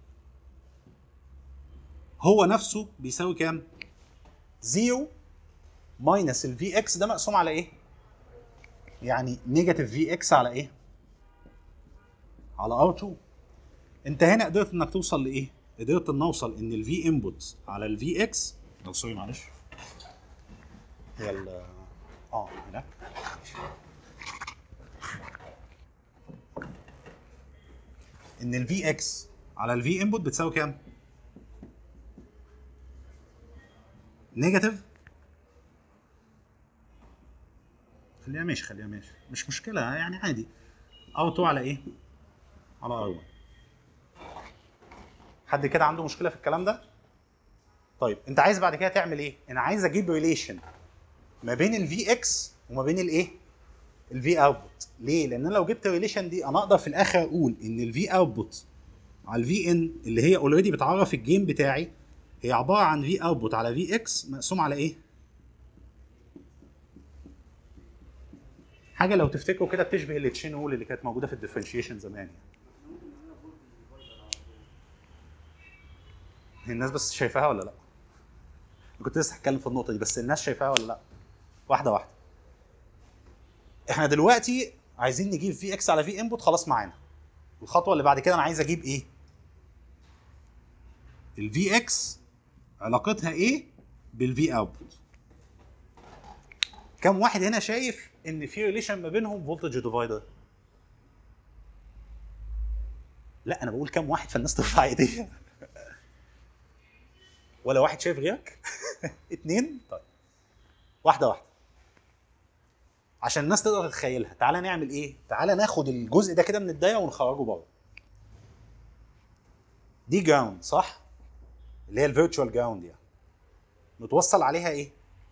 هو نفسه بيساوي كام 0 ماينس الفي اكس ده مقسوم على ايه يعني نيجاتيف في اكس على ايه على ار 2 انت هنا قدرت انك توصل لايه قدرت ان اوصل ان الفي انبوت على الفي اكس لو سوري معلش هي ال اه هناك ان الفي اكس على الفي انبوت بتساوي كام؟ نيجاتيف خليها ماشي خليها ماشي مش مشكلة يعني عادي ار 2 على ايه؟ على ار 1 حد كده عنده مشكلة في الكلام ده؟ طيب انت عايز بعد كده تعمل ايه؟ انا عايز اجيب ريليشن ما بين الفي اكس وما بين الايه؟ الفي اوتبوت ليه؟ لان انا لو جبت الريليشن دي انا اقدر في الاخر اقول ان الفي اوتبوت على الفي ان اللي هي اوريدي بتعرف الجيم بتاعي هي عباره عن في اوتبوت على في اكس مقسوم على ايه؟ حاجه لو تفتكروا كده بتشبه التشين هول اللي كانت موجوده في الديفرنشيشن زمان يعني. هي الناس بس شايفاها ولا لا؟ أنا كنت لسه هتكلم في النقطه دي بس الناس شايفاها ولا لا؟ واحده واحده. احنا دلوقتي عايزين نجيب في اكس على في انبوت خلاص معانا. الخطوه اللي بعد كده انا عايز اجيب ايه؟ الفي اكس علاقتها ايه بالفي اوتبوت؟ كم واحد هنا شايف ان في ريليشن ما بينهم فولتج ديفايدر؟ لا انا بقول كم واحد فالناس ترفع ايديها ولا واحد شايف غيرك؟ اتنين؟ طيب واحده واحده عشان الناس تقدر تتخيلها تعالى نعمل ايه تعالى ناخد الجزء ده كده من الدايره ونخرجه بره دي جراوند صح اللي هي الفيرتشوال جراوند يعني متوصل عليها ايه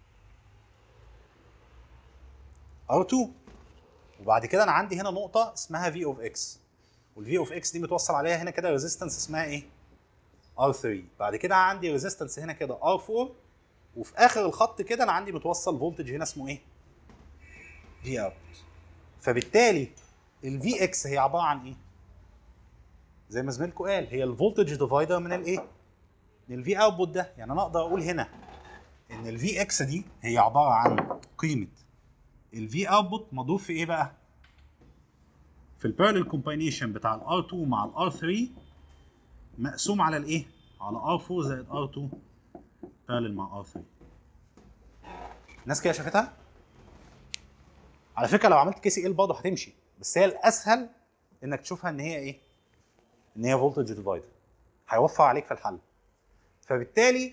R2 وبعد كده انا عندي هنا نقطه اسمها V of X والفي اوف اكس دي متوصل عليها هنا كده ريزيستنس اسمها ايه R3 بعد كده عندي ريزيستنس هنا كده R4 وفي اخر الخط كده انا عندي متوصل فولتج هنا اسمه ايه في اوت فبالتالي الفي اكس هي عباره عن ايه؟ زي ما زميلكم قال هي الفولتج ديفايدر من الايه؟ من الفي اوتبوت ده يعني انا اقدر اقول هنا ان الفي اكس دي هي عباره عن قيمه الفي اوتبوت مضروب في ايه بقى؟ في البارلل كومباينيشن بتاع الار 2 مع الار 3 مقسوم على الايه؟ على ار 4 زائد ار 2 بارلل مع ار 3 الناس كده شافتها؟ على فكره لو عملت كي سي ال برضه هتمشي بس هي الاسهل انك تشوفها ان هي ايه؟ ان هي فولتج ديفايدر هيوفر عليك في الحل فبالتالي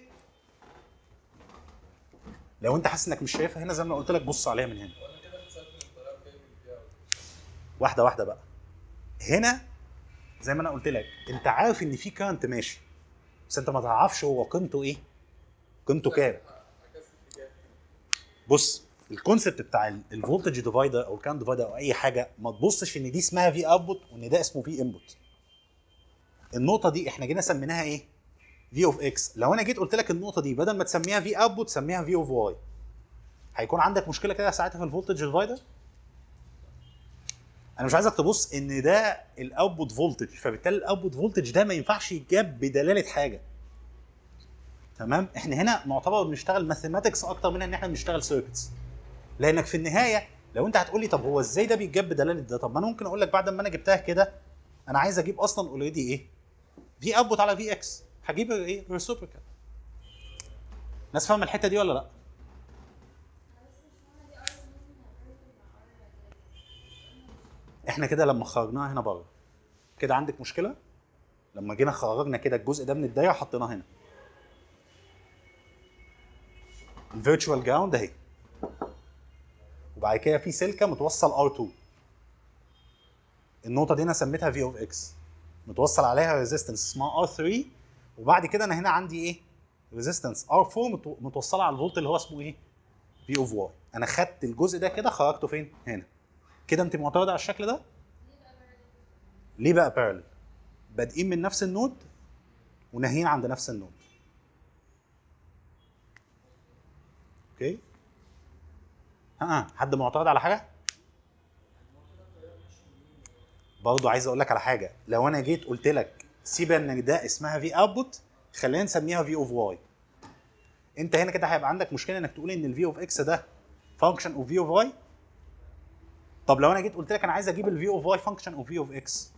لو انت حاسس انك مش شايفها هنا زي ما قلت لك بص عليها من هنا وانا كده حسبت من الطريقه الجايه فيها واحده واحده بقى هنا زي ما انا قلت لك انت عارف ان في كارنت ماشي بس انت ما تعرفش هو قيمته ايه قيمته كام عكست اتجاه بص الكونسبت بتاع الفولتج ديفايدر او الكارنت ديفايدر او اي حاجه ما تبصش ان دي اسمها في اوتبوت وان ده اسمه في انبوت النقطه دي احنا جينا سميناها ايه في اوف اكس لو انا جيت قلت لك النقطه دي بدل ما تسميها في اوتبوت سميها في اوف واي هيكون عندك مشكله كده ساعتها في الفولتج ديفايدر انا مش عايزك تبص ان ده الاوتبوت فولتج فبالتالي الاوتبوت فولتج ده ما ينفعش يتجاب بدلاله حاجه تمام احنا هنا نعتبر بنشتغل ماثيماتكس اكتر من ان احنا بنشتغل سيركتس لانك في النهايه لو انت هتقول لي طب هو ازاي ده بيتجاب بدلاله ده طب ما انا ممكن اقول لك بعد ما انا جبتها كده انا عايز اجيب اصلا اوريدي ايه في اوتبوت على في اكس هجيب ايه ريسيبريكال ناس فاهمه الحته دي ولا لا احنا كده لما خرجناها هنا بره كده عندك مشكله لما جينا خرجنا كده الجزء ده من الدايره حطيناه هنا الفيرتشوال جراوند اهي وبعد كده في سلكه متوصل ار2 النقطه دي انا سميتها في اوف اكس متوصل عليها ريزيستنس اسمها ار3 وبعد كده انا هنا عندي ايه ريزيستنس ار4 متوصله على الفولت اللي هو اسمه ايه في اوف واي انا خدت الجزء ده كده خرجته فين هنا كده انت معترضه على الشكل ده ليه بقى بارلل بادئين من نفس النود وناهيين عند نفس النود اوكي ها حد معترض على حاجه برضه عايز اقول لك على حاجه لو انا جيت قلت لك سيب ان ده اسمها في اوتبوت خلينا نسميها في اوف واي انت هنا كده هيبقى عندك مشكله انك تقول ان الفي اوف اكس ده فانكشن اوف في اوف واي طب لو انا جيت قلت لك انا عايز اجيب الفي اوف واي فانكشن اوف في اوف اكس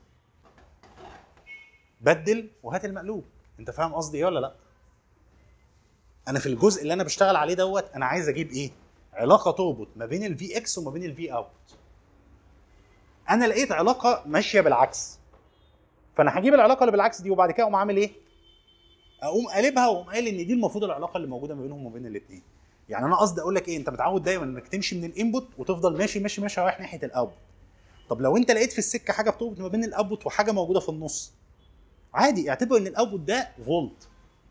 بدل وهات المقلوب انت فاهم قصدي ايه ولا لا انا في الجزء اللي انا بشتغل عليه دوت انا عايز اجيب ايه علاقه تربط ما بين الفي اكس وما بين الفي اوت انا لقيت علاقه ماشيه بالعكس فانا هجيب العلاقه اللي بالعكس دي وبعد كده اقوم عامل ايه اقوم قلبها واقوم قايل ان دي المفروض العلاقه اللي موجوده ما بينهم وما بين الاثنين يعني انا قصدي اقول لك ايه انت متعود دايما انك تمشي من الانبوت وتفضل ماشي ماشي ماشي رايح ناحيه الاوتبوت طب لو انت لقيت في السكه حاجه بتربط ما بين الاوتبوت وحاجه موجوده في النص عادي اعتبر ان الاوتبوت ده فولت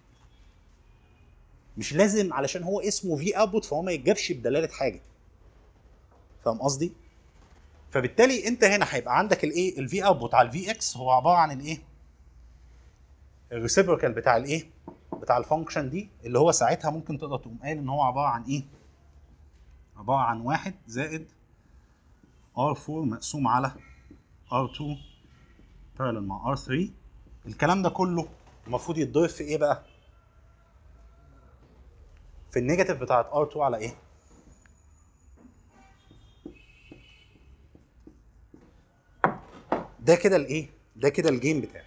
مش لازم علشان هو اسمه في اوتبوت فهو ما يتجابش بدلاله حاجه فاهم قصدي فبالتالي انت هنا هيبقى عندك الايه الفي اوتبوت على الفي اكس هو عباره عن الايه الريسيبروكال بتاع الايه بتاع الفانكشن دي اللي هو ساعتها ممكن تقدر تقوم قايل ان هو عباره عن ايه عباره عن واحد زائد R4 مقسوم على R2 parallel مع R3 الكلام ده كله المفروض يتضرب في ايه بقى؟ في النيجاتيف بتاعت R2 على ايه؟ ده كده الايه؟ ده كده الجيم بتاعي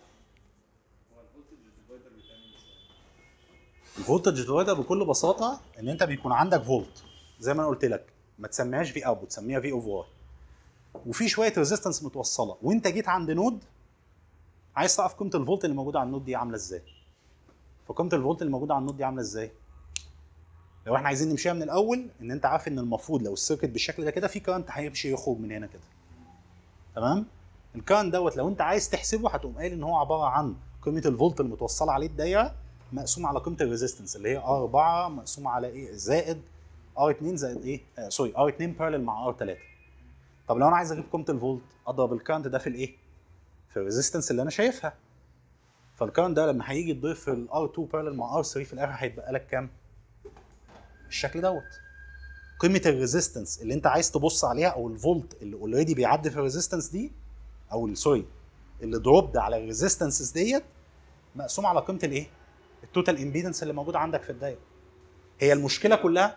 الفولتج ديفايدر بكل بساطه ان انت بيكون عندك فولت زي ما انا قلت لك ما تسميهاش في اوتبوت سميها في اوف واي وفي شويه ريزيستنس متوصله وانت جيت عند نود عايز تعرف قيمه الفولت اللي موجوده على النود دي عامله ازاي فقيمه الفولت اللي موجوده على النود دي عامله ازاي لو احنا عايزين نمشيها من الاول ان انت عارف ان المفروض لو السيركت بالشكل ده كده في كارنت هيمشي يخرج من هنا كده تمام الكارنت دوت لو انت عايز تحسبه هتقوم قايل ان هو عباره عن قيمه الفولت المتوصله عليه الدايره مقسوم على قيمه الريزيستنس اللي هي ار 4 مقسوم على ايه زائد ار 2 زائد ايه آه سوري ار 2 بارلل مع ار 3 طب لو انا عايز اجيب قيمه الفولت اضرب الكارنت ده في الايه في الريزيستنس اللي انا شايفها فالكارنت ده لما هيجي يتضرب في الار 2 بارلل مع ار 3 في الاخر هيتبقى لك كام الشكل دوت قيمه الريزيستنس اللي انت عايز تبص عليها او الفولت اللي اوريدي بيعدي في الريزيستنس دي او سوري اللي دروبد على الريزيستنسز ديت مقسوم على قيمه الايه التوتال امبيدنس اللي موجود عندك في الدايره هي المشكله كلها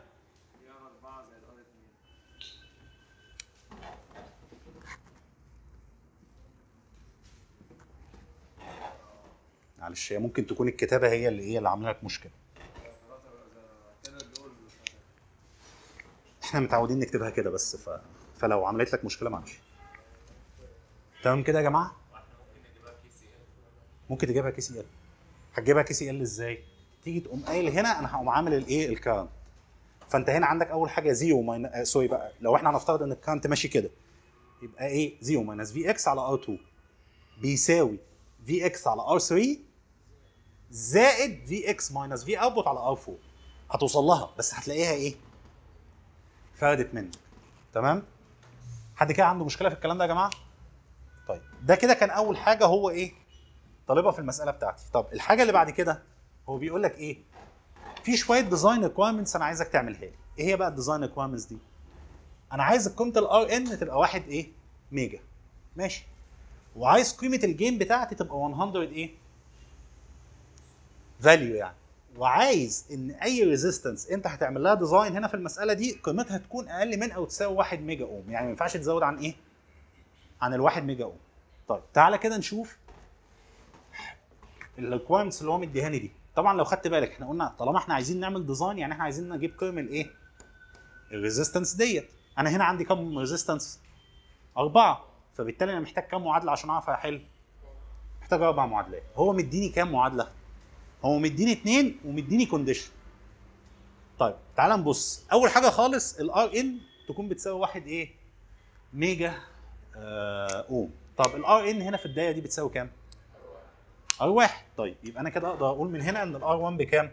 معلش هي ممكن تكون الكتابه هي اللي ايه اللي عامله لك مشكله احنا متعودين نكتبها كده بس ف... فلو عملت لك مشكله معلش تمام كده يا جماعه ممكن تجيبها كي سي ال هتجيبها كي سي ال ازاي تيجي تقوم قايل هنا انا هقوم عامل الايه الكارنت فانت هنا عندك اول حاجه زيرو ماين... آه سوري بقى لو احنا هنفترض ان الكارنت ماشي كده يبقى ايه زيرو ماينس في اكس على ار 2 بيساوي في اكس على ار 3 زائد في اكس ماينس في اوتبوت على ار 4 هتوصل لها بس هتلاقيها ايه فردت منك تمام حد كده عنده مشكله في الكلام ده يا جماعه طيب ده كده كان اول حاجه هو ايه طالبها في المساله بتاعتي طب الحاجه اللي بعد كده هو بيقول لك ايه في شويه ديزاين ريكوايرمنتس انا عايزك تعملها لي ايه هي بقى الديزاين ريكوايرمنتس دي انا عايز قيمه الار ان تبقى واحد ايه ميجا ماشي وعايز قيمه الجيم بتاعتي تبقى 100 ايه فاليو يعني وعايز ان اي ريزيستنس انت هتعمل لها ديزاين هنا في المساله دي قيمتها تكون اقل من او تساوي 1 ميجا اوم يعني ما ينفعش تزود عن ايه عن ال 1 ميجا اوم طيب تعالى كده نشوف الريكوايرمنتس اللي هو مديهاني دي طبعا لو خدت بالك احنا قلنا طالما احنا عايزين نعمل ديزاين يعني احنا عايزين نجيب قيم الايه الريزيستنس ديت انا هنا عندي كم ريزيستنس أربعة فبالتالي انا محتاج كام معادله عشان اعرف احل محتاج اربع معادلات هو مديني كام معادله هو مديني اتنين ومديني كونديشن طيب تعال نبص اول حاجه خالص الار ان تكون بتساوي واحد ايه ميجا آه اوم طب الار ان هنا في الدايه دي بتساوي كام ار واحد طيب يبقى انا كده اقدر اقول من هنا ان الار 1 بكام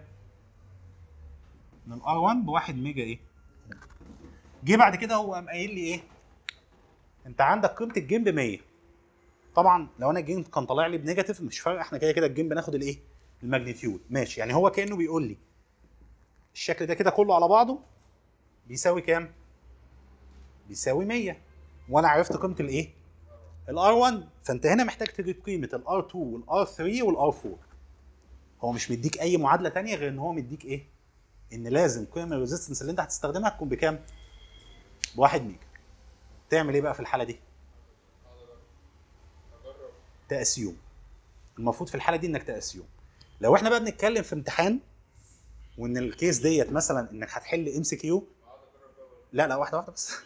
ان الار 1 بواحد ميجا ايه جه بعد كده هو قام قايل لي ايه انت عندك قيمه الجيم ب 100 طبعا لو انا الجيم كان طالع لي بنيجاتيف مش فارقه احنا كده كده الجيم بناخد الايه الماجنتيود ماشي يعني هو كانه بيقول لي الشكل ده كده كله على بعضه بيساوي كام بيساوي 100 وانا عرفت قيمه الايه الار 1 فانت هنا محتاج تجيب قيمه الار 2 والار 3 والار 4 هو مش مديك اي معادله تانية غير ان هو مديك ايه ان لازم قيم الريزيستنس اللي انت هتستخدمها تكون بكام بواحد ميجا تعمل ايه بقى في الحاله دي تاسيوم المفروض في الحاله دي انك تاسيوم لو احنا بقى بنتكلم في امتحان وان الكيس ديت مثلا انك هتحل ام سي كيو لا لا واحده واحده بس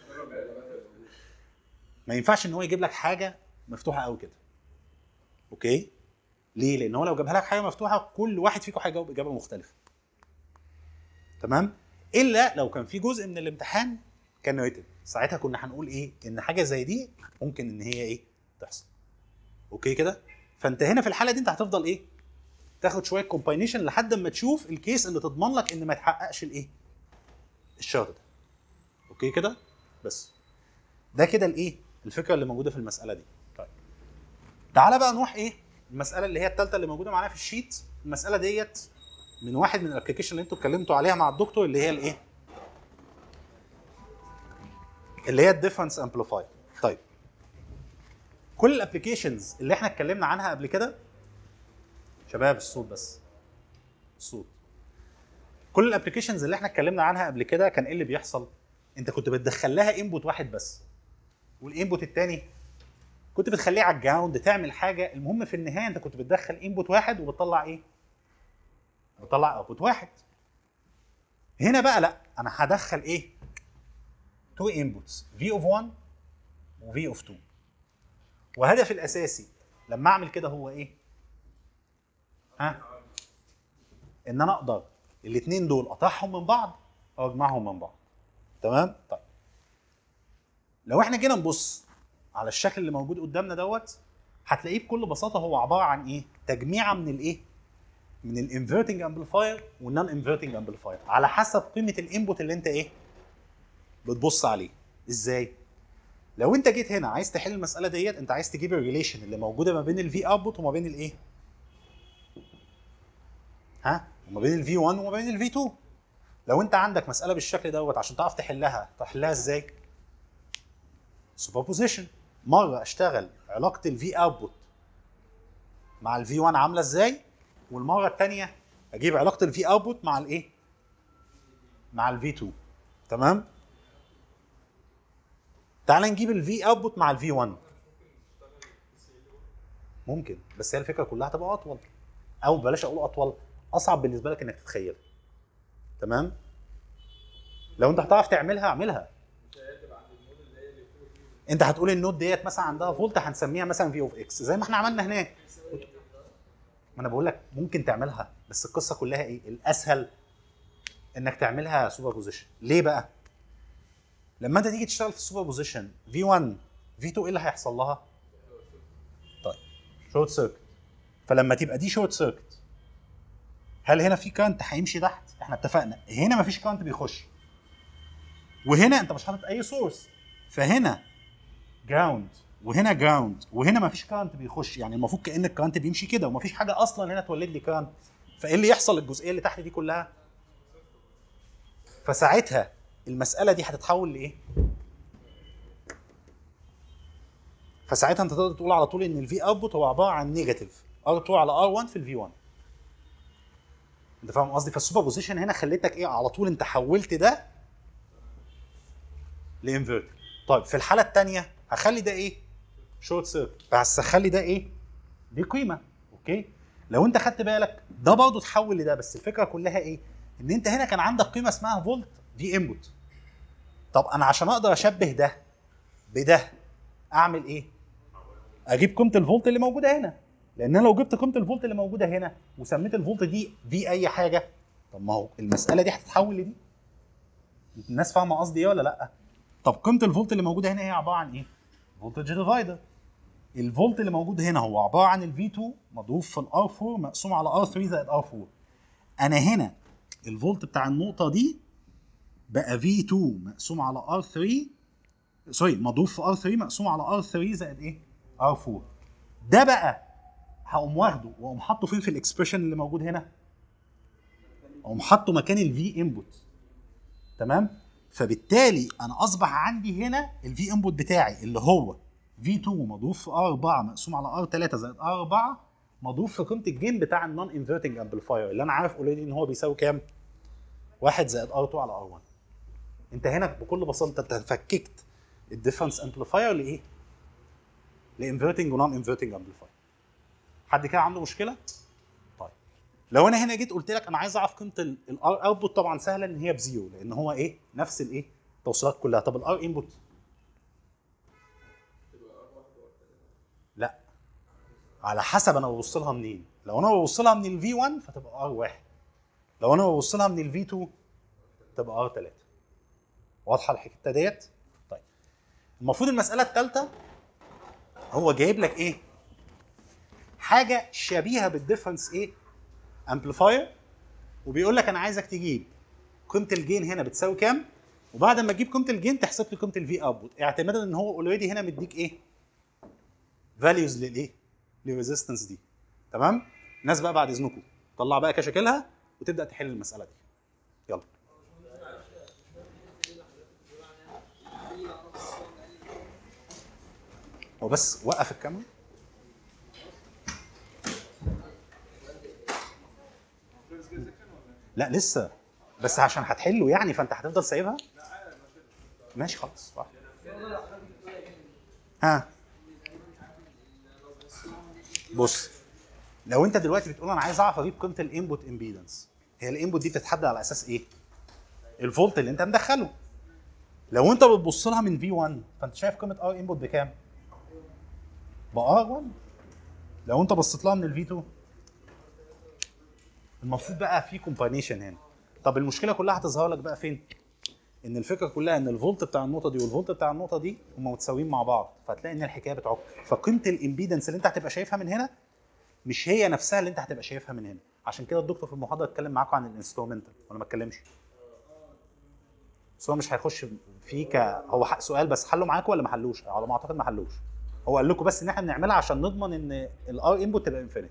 ما ينفعش ان هو يجيب لك حاجه مفتوحه قوي كده اوكي ليه لان هو لو جابها لك حاجه مفتوحه كل واحد فيكم هيجاوب اجابه مختلفه تمام الا لو كان في جزء من الامتحان كان ريتن ساعتها كنا هنقول ايه ان حاجه زي دي ممكن ان هي ايه تحصل اوكي كده فانت هنا في الحاله دي انت هتفضل ايه تاخد شويه كومباينيشن لحد ما تشوف الكيس اللي تضمن لك ان ما يتحققش الايه الشرط ده اوكي كده بس ده كده الايه الفكره اللي موجوده في المساله دي طيب تعالى بقى نروح ايه المساله اللي هي الثالثه اللي موجوده معانا في الشيت المساله ديت من واحد من الابلكيشن اللي انتوا اتكلمتوا عليها مع الدكتور اللي هي الايه اللي هي الديفرنس امبليفاير طيب كل الابلكيشنز اللي احنا اتكلمنا عنها قبل كده شباب الصوت بس الصوت كل الابلكيشنز اللي احنا اتكلمنا عنها قبل كده كان ايه اللي بيحصل انت كنت بتدخل لها انبوت واحد بس والانبوت الثاني كنت بتخليه على الجراوند تعمل حاجه المهم في النهايه انت كنت بتدخل انبوت واحد وبتطلع ايه بتطلع اوتبوت واحد هنا بقى لا انا هدخل ايه تو انبوتس في اوف 1 وفي اوف 2 وهدفي الاساسي لما اعمل كده هو ايه ها ان انا اقدر الاثنين دول اقطعهم من بعض او اجمعهم من بعض تمام طيب لو احنا جينا نبص على الشكل اللي موجود قدامنا دوت هتلاقيه بكل بساطه هو عباره عن ايه تجميعه من الايه من الانفرتنج امبليفاير والنون انفرتنج امبليفاير على حسب قيمه الانبوت اللي انت ايه بتبص عليه ازاي لو انت جيت هنا عايز تحل المساله ديت انت عايز تجيب الريليشن اللي موجوده ما بين الفي اوتبوت وما بين الايه ها وما بين الفي 1 وما بين الفي 2 لو انت عندك مساله بالشكل دوت عشان تعرف تحلها تحلها ازاي سوبر بوزيشن مره اشتغل علاقه الفي اوتبوت مع الفي 1 عامله ازاي والمره الثانيه اجيب علاقه الفي اوتبوت مع الايه مع الفي 2 تمام تعال نجيب الفي اوتبوت مع الفي 1 ممكن بس هي الفكره كلها هتبقى اطول او بلاش اقول اطول اصعب بالنسبه لك انك تتخيلها تمام لو انت هتعرف تعملها اعملها انت هتقول النود ديت مثلا عندها فولت هنسميها مثلا في اوف اكس زي ما احنا عملنا هناك ما انا بقول لك ممكن تعملها بس القصه كلها ايه الاسهل انك تعملها سوبر بوزيشن ليه بقى لما انت تيجي تشتغل في السوبر بوزيشن في 1 في 2 ايه اللي هيحصل لها طيب شورت سيركت فلما تبقى دي شورت سيركت هل هنا في كارنت هيمشي تحت احنا اتفقنا هنا مفيش كارنت بيخش وهنا انت مش حاطط اي سورس فهنا جراوند وهنا جراوند وهنا مفيش كارنت بيخش يعني المفروض كان الكارنت بيمشي كده ومفيش حاجه اصلا هنا تولد لي كارنت فايه اللي يحصل الجزئيه اللي تحت دي كلها فساعتها المساله دي هتتحول لايه فساعتها انت تقدر تقول على طول ان الفي اوتبوت هو عباره عن نيجاتيف ار2 على ار1 في الفي 1 انت فاهم قصدي فالسوبر بوزيشن هنا خليتك ايه على طول انت حولت ده لانفرتر طيب في الحاله الثانيه هخلي ده ايه شورت سيركت بس هخلي ده ايه دي قيمه اوكي لو انت خدت بالك ده برضه اتحول لده بس الفكره كلها ايه ان انت هنا كان عندك قيمه اسمها فولت دي انبوت طب انا عشان اقدر اشبه ده بده اعمل ايه اجيب قيمه الفولت اللي موجوده هنا لان انا لو جبت قيمه الفولت اللي موجوده هنا وسميت الفولت دي في اي حاجه طب ما هو المساله دي هتتحول لدي الناس فاهمه قصدي ايه ولا لا طب قيمه الفولت اللي موجوده هنا هي عباره عن ايه فولتج ديفايدر الفولت اللي موجود هنا هو عباره عن الفي 2 مضروب في الار 4 مقسوم على ار 3 زائد ار 4 انا هنا الفولت بتاع النقطه دي بقى في 2 مقسوم على ار 3 سوري مضروب في ار 3 مقسوم على ار 3 زائد ايه ار 4 ده بقى هقوم واخده واقوم حاطه فين في الاكسبريشن اللي موجود هنا اقوم حاطه مكان الفي انبوت تمام فبالتالي انا اصبح عندي هنا الفي انبوت بتاعي اللي هو في 2 مضروب في ار 4 مقسوم على ار 3 زائد ار 4 مضروب في قيمه الجين بتاع النون انفرتنج امبليفاير اللي انا عارف اوريدي ان هو بيساوي كام؟ 1 زائد ار 2 على ار 1 انت هنا بكل بساطه انت فككت الديفرنس امبليفاير لايه؟ لانفرتنج ونون انفرتنج امبليفاير حد كده عنده مشكله؟ طيب لو انا هنا جيت قلت لك انا عايز اعرف قيمه الار اوتبوت طبعا سهله ان هي بزيرو لان هو ايه؟ نفس الايه؟ التوصيلات كلها طب الار انبوت لا على حسب انا ببص لها منين لو انا ببص لها من الفي 1 فتبقى ار 1 لو انا ببص لها من الفي 2 تبقى ار 3 واضحه الحته ديت طيب المفروض المساله الثالثه هو جايب لك ايه حاجه شبيهه بالديفرنس ايه امبليفاير وبيقول لك انا عايزك تجيب قيمه الجين هنا بتساوي كام وبعد ما تجيب قيمه الجين تحسب لي قيمه الفي اوتبوت اعتمادا ان هو اوريدي هنا مديك ايه فاليوز للايه للريزيستنس دي تمام الناس بقى بعد اذنكم طلع بقى كشكلها وتبدا تحل المساله دي يلا هو بس وقف الكاميرا لا لسه بس عشان هتحله يعني فانت هتفضل سايبها ماشي خلاص صح. ها بص لو انت دلوقتي بتقول انا عايز اعرف اجيب قيمه الانبوت امبيدنس هي الانبوت دي بتتحدد على اساس ايه الفولت اللي انت مدخله لو انت بتبص لها من في 1 فانت شايف قيمه ار انبوت بكام بار 1 لو انت بصيت لها من الفي 2 المفروض بقى في كومبانيشن هنا طب المشكله كلها هتظهر لك بقى فين ان الفكره كلها ان الفولت بتاع النقطه دي والفولت بتاع النقطه دي هم متساويين مع بعض فهتلاقي ان الحكايه بتعك فقيمه الامبيدنس اللي انت هتبقى شايفها من هنا مش هي نفسها اللي انت هتبقى شايفها من هنا عشان كده الدكتور في المحاضره اتكلم معاكم عن الانسترومنتال وانا ما اتكلمش بس هو مش هيخش فيه ك هو ح- سؤال بس حله معاكم ولا ما حلوش على ما اعتقد ما حلوش هو قال لكم بس ان احنا بنعملها عشان نضمن ان الار انبوت تبقى انفينيتي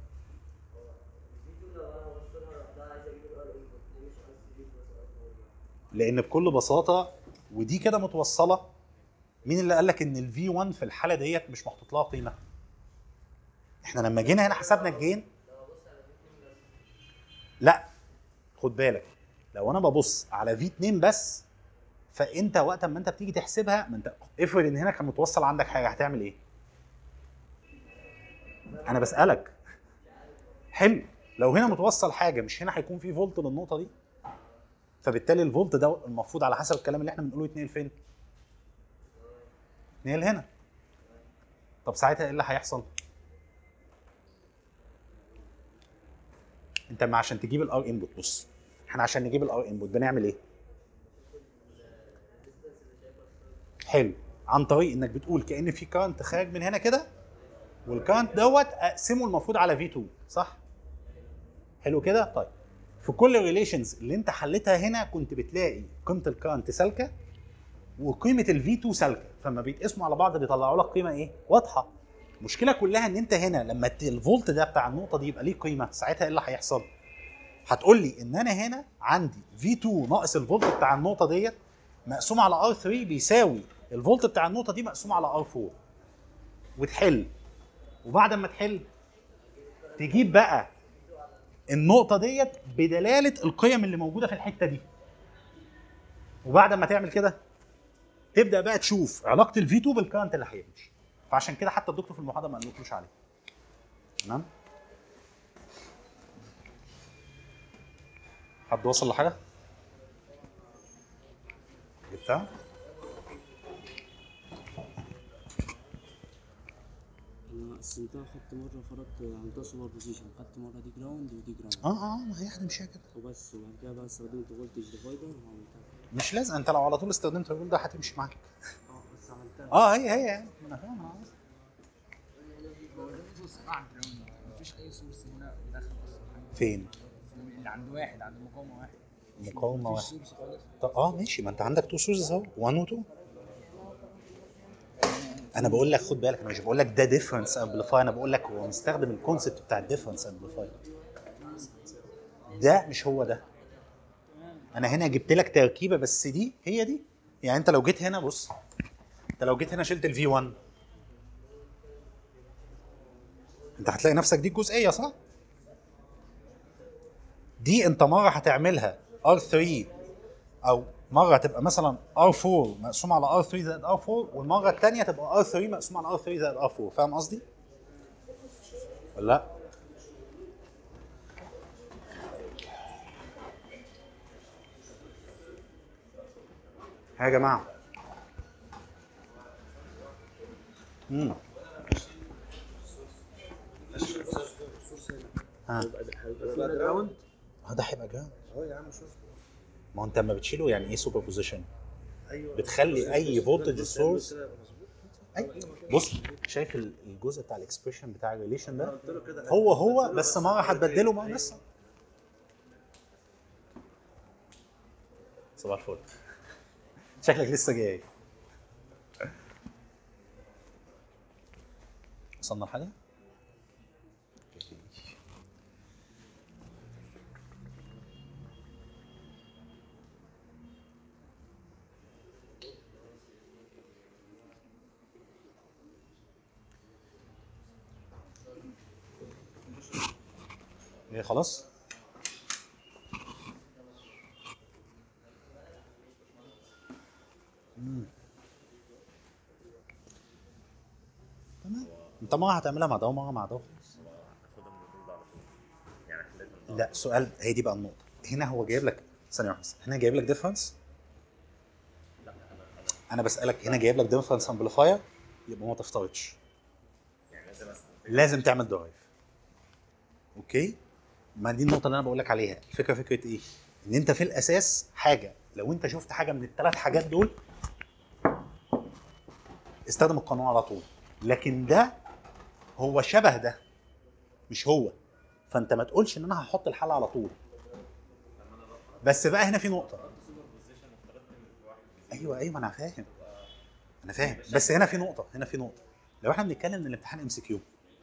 في لو انا بوصلها ده عايز اجيب الار انبوت ليه مش عايز تجيب مثلا لان بكل بساطه ودي كده متوصله مين اللي قال لك ان الفي 1 في الحاله ديت مش محطوط لها قيمه احنا لما جينا هنا حسبنا الجين لا خد بالك لو انا ببص على في 2 بس فانت وقت ما انت بتيجي تحسبها ما انت افرض ان هنا كان متوصل عندك حاجه هتعمل ايه انا بسالك حلو لو هنا متوصل حاجه مش هنا هيكون في فولت للنقطه دي فبالتالي الفولت ده المفروض على حسب الكلام اللي احنا بنقوله يتنقل فين؟ يتنقل هنا. طب ساعتها ايه اللي هيحصل؟ انت ما عشان تجيب الار انبوت بص احنا عشان نجيب الار انبوت بنعمل ايه؟ حلو عن طريق انك بتقول كان في كارنت خارج من هنا كده والكارنت دوت اقسمه المفروض على في 2 صح؟ حلو كده؟ طيب في كل الريليشنز اللي انت حلتها هنا كنت بتلاقي قيمه الكارنت سالكه وقيمه الفي 2 سالكه فلما بيتقسموا على بعض بيطلعوا لك قيمه ايه؟ واضحه. المشكله كلها ان انت هنا لما الت- الفولت ده بتاع النقطه دي يبقى ليه قيمه ساعتها ايه اللي هيحصل؟ هتقول لي ان انا هنا عندي في 2 ناقص الفولت بتاع النقطه ديت مقسوم على ار 3 بيساوي الفولت بتاع النقطه دي مقسوم على ار 4 وتحل وبعد ما تحل تجيب بقى النقطة ديت بدلالة القيم اللي موجودة في الحتة دي. وبعد ما تعمل كده تبدأ بقى تشوف علاقة الفي 2 بالكارنت اللي هيمشي. فعشان كده حتى الدكتور في المحاضرة ما قالكوش عليه. تمام؟ حد وصل لحاجة؟ جبتها؟ انا قسمتها خدت مره فرضت عملتها سوبر بوزيشن خدت مره دي جراوند ودي جراوند اه اه ما هي هنمشيها كده. وبس وبعد كده بقى استخدمت فولتج ديفايدر وعملتها مش لازم انت لو على طول استخدمت الرول ده هتمشي معاك اه بس عملتها اه هي هي يعني انا فاهم انا عارف. هو ده جزء بعد راوند مفيش اي سورس هنا داخل اصلا فين اللي عند واحد عند مقاومه واحد مقاومه مفيش واحد سورس خالص طب اه ماشي ما انت عندك تو سورسز اهو 1 و 2 انا بقول لك خد بالك انا مش بقول لك ده ديفرنس امبليفاير انا بقول لك هو مستخدم الكونسيبت بتاع الديفرنس امبليفاير ده مش هو ده انا هنا جبت لك تركيبه بس دي هي دي يعني انت لو جيت هنا بص انت لو جيت هنا شلت الفي 1 انت هتلاقي نفسك دي الجزئيه صح؟ دي انت مره هتعملها R3 او مره تبقى مثلا R4 مقسوم على R3 زائد R4 والمره الثانيه تبقى R3 مقسوم على R3 زائد R4 فاهم قصدي؟ ولا لا؟ ها يا جماعه امم ها باك جراوند اه ده هيبقى جامد اه يا عم شوف ما هو انت لما بتشيله يعني ايه سوبر بوزيشن؟ ايوه بتخلي اي فولتج سورس كده يبقى مظبوط اي بص شايف ال- الجزء بتاع الاكسبريشن بتاع الريليشن انا ده قلت له كده هو هو بس مره هتبدله مره لسه صباح الفل شكلك لسه جاي وصلنا لحاجه؟ ايه خلاص؟ مم. تمام انت مره هتعملها مع ده ومره مع ده لا سؤال هي دي بقى النقطه هنا هو جايب لك ثانيه واحده بس. هنا جايب لك ديفرنس انا بسالك هنا جايب لك ديفرنس امبليفاير يبقى ما تفترضش لازم تعمل درايف اوكي ما دي النقطه اللي انا بقول لك عليها الفكره فكره ايه ان انت في الاساس حاجه لو انت شفت حاجه من الثلاث حاجات دول استخدم القانون على طول لكن ده هو شبه ده مش هو فانت ما تقولش ان انا هحط الحل على طول بس بقى هنا في نقطه ايوه ايوه انا فاهم انا فاهم بس هنا في نقطه هنا في نقطه لو احنا بنتكلم ان الامتحان ام سي كيو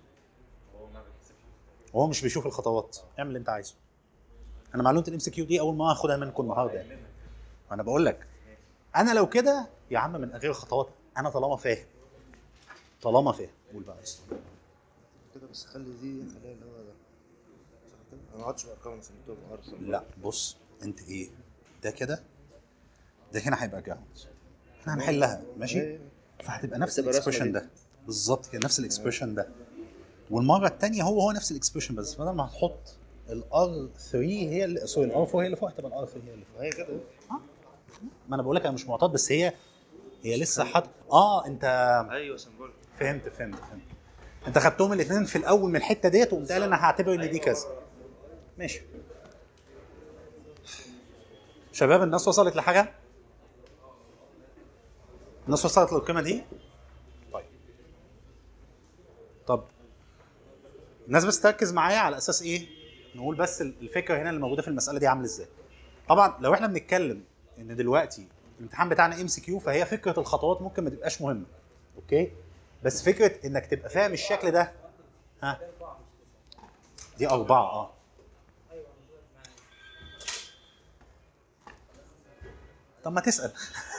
وهو مش بيشوف الخطوات اعمل اللي انت عايزه انا معلومه الام سي كيو دي اول ما هاخدها منكم النهارده يعني انا بقول لك انا لو كده يا عم من غير خطوات انا طالما فاهم طالما فاهم قول بقى يا أسطى. كده بس خلي دي خليها اللي هو ده صح كده؟ انا ما اقعدش بارقام سميتهم ارسم لا بص انت ايه ده كده ده هنا هيبقى جراوند احنا هنحلها ماشي أيوة. فهتبقى نفس هتبقى رسمة الاكسبريشن دي. ده بالظبط كده نفس الاكسبريشن ده والمره الثانيه هو هو نفس الاكسبريشن بس بدل ما هتحط الار 3 هي اللي سوري الار 4 هي اللي فوق هتبقى الار 3 هي اللي فوق ما هي كده ما انا بقول لك انا مش معترض بس هي هي لسه حاط اه انت ايوه سمبول فهمت فهمت فهمت انت خدتهم الاثنين في الاول من الحته ديت وقمت قال انا هعتبر ان دي كذا ماشي شباب الناس وصلت لحاجه الناس وصلت للقيمه دي طيب طب الناس بس تركز معايا على اساس ايه نقول بس الفكره هنا اللي موجوده في المساله دي عامله ازاي طبعا لو احنا بنتكلم ان دلوقتي الامتحان بتاعنا ام سي كيو فهي فكره الخطوات ممكن ما تبقاش مهمه اوكي بس فكره انك تبقى فاهم الشكل ده ها دي اربعه اه طب ما تسال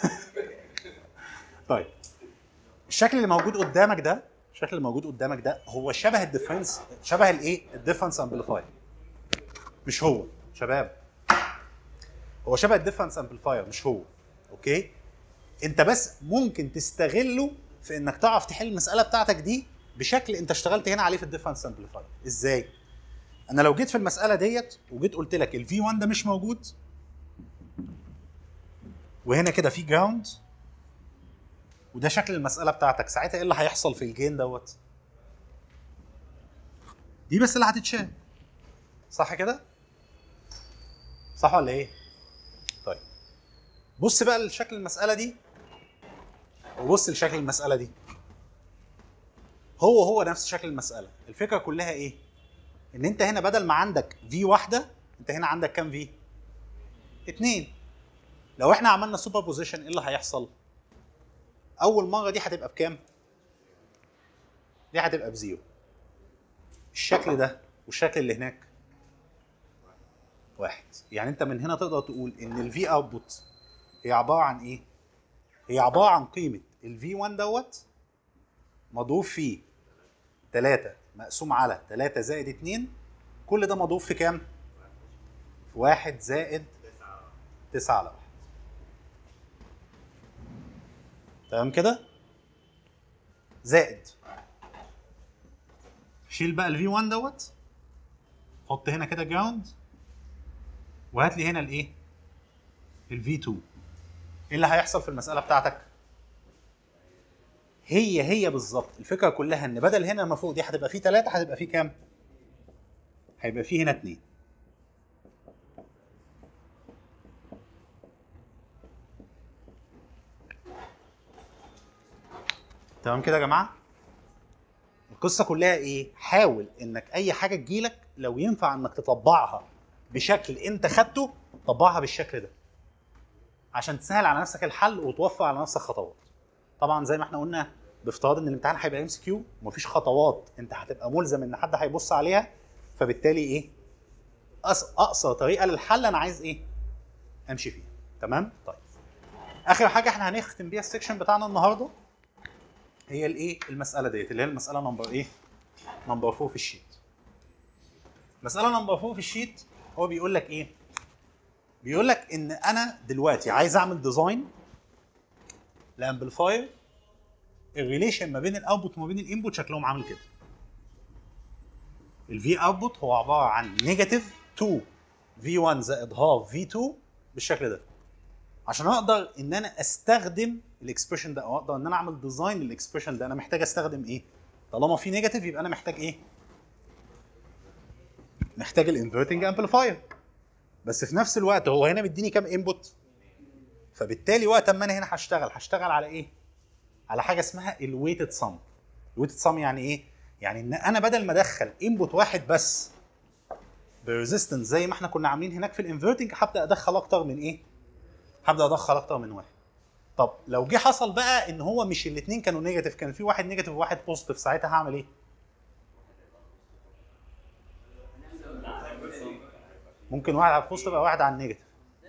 طيب الشكل اللي موجود قدامك ده الشكل اللي موجود قدامك ده هو شبه الديفرنس شبه الايه الديفرنس امبليفاير مش هو شباب هو شبه الديفرنس امبليفاير مش هو اوكي انت بس ممكن تستغله في انك تعرف تحل المساله بتاعتك دي بشكل انت اشتغلت هنا عليه في الديفرنس امبليفاير ازاي انا لو جيت في المساله ديت وجيت قلت لك الفي 1 ده مش موجود وهنا كده في جراوند وده شكل المساله بتاعتك ساعتها ايه اللي هيحصل في الجين دوت دي بس اللي هتتشال صح كده صح ولا ايه طيب بص بقى لشكل المساله دي وبص لشكل المساله دي هو هو نفس شكل المساله الفكره كلها ايه ان انت هنا بدل ما عندك في واحده انت هنا عندك كام في اتنين لو احنا عملنا سوبر بوزيشن ايه اللي هيحصل اول مره دي هتبقى بكام دي هتبقى بزيرو الشكل ده والشكل اللي هناك واحد يعني انت من هنا تقدر تقول ان الفي اوتبوت هي عباره عن ايه هي عباره عن قيمه الفي 1 دوت مضروب فيه 3 مقسوم على 3 زائد 2 كل ده مضروب في كام؟ في 1 زائد 9 على 1 تمام كده؟ زائد شيل بقى الفي 1 دوت حط هنا كده جراوند وهات لي هنا الايه؟ الفي 2 ايه اللي هيحصل في المساله بتاعتك؟ هي هي بالظبط الفكره كلها ان بدل هنا المفروض دي هتبقى فيه ثلاثه هتبقى فيه كام؟ هيبقى فيه هنا اثنين تمام كده يا جماعه؟ القصه كلها ايه؟ حاول انك اي حاجه تجيلك لو ينفع انك تطبعها بشكل انت خدته طبعها بالشكل ده عشان تسهل على نفسك الحل وتوفر على نفسك خطوات طبعا زي ما احنا قلنا بافتراض ان الامتحان هيبقى ام سي كيو ومفيش خطوات انت هتبقى ملزم ان حد هيبص عليها فبالتالي ايه أس- اقصر طريقه للحل انا عايز ايه امشي فيها تمام طيب اخر حاجه احنا هنختم بيها السكشن بتاعنا النهارده هي الايه المساله ديت اللي هي المساله نمبر ايه نمبر 4 في الشيت مساله نمبر 4 في الشيت هو بيقول لك ايه بيقول لك ان انا دلوقتي عايز اعمل ديزاين لامبليفاير الريليشن ما بين الاوتبوت وما بين الانبوت شكلهم عامل كده الفي اوتبوت هو عباره عن نيجاتيف 2 في 1 زائد هاف في 2 بالشكل ده عشان اقدر ان انا استخدم الاكسبريشن ده او اقدر ان انا اعمل ديزاين للاكسبريشن ده انا محتاج استخدم ايه طالما في نيجاتيف يبقى انا محتاج ايه محتاج الانفرتنج امبليفاير بس في نفس الوقت هو هنا مديني كام انبوت فبالتالي وقت ما انا هنا هشتغل هشتغل على ايه على حاجه اسمها الويتد سم الويتد سم يعني ايه يعني ان انا بدل ما ادخل انبوت واحد بس بريزيستنس زي ما احنا كنا عاملين هناك في الانفرتنج هبدا ادخل اكتر من ايه هبدا ادخل اكتر من واحد طب لو جه حصل بقى ان هو مش الاثنين كانوا نيجاتيف كان في واحد نيجاتيف وواحد بوزيتيف ساعتها هعمل ايه ممكن واحد على البوزيتيف او واحد على النيجاتيف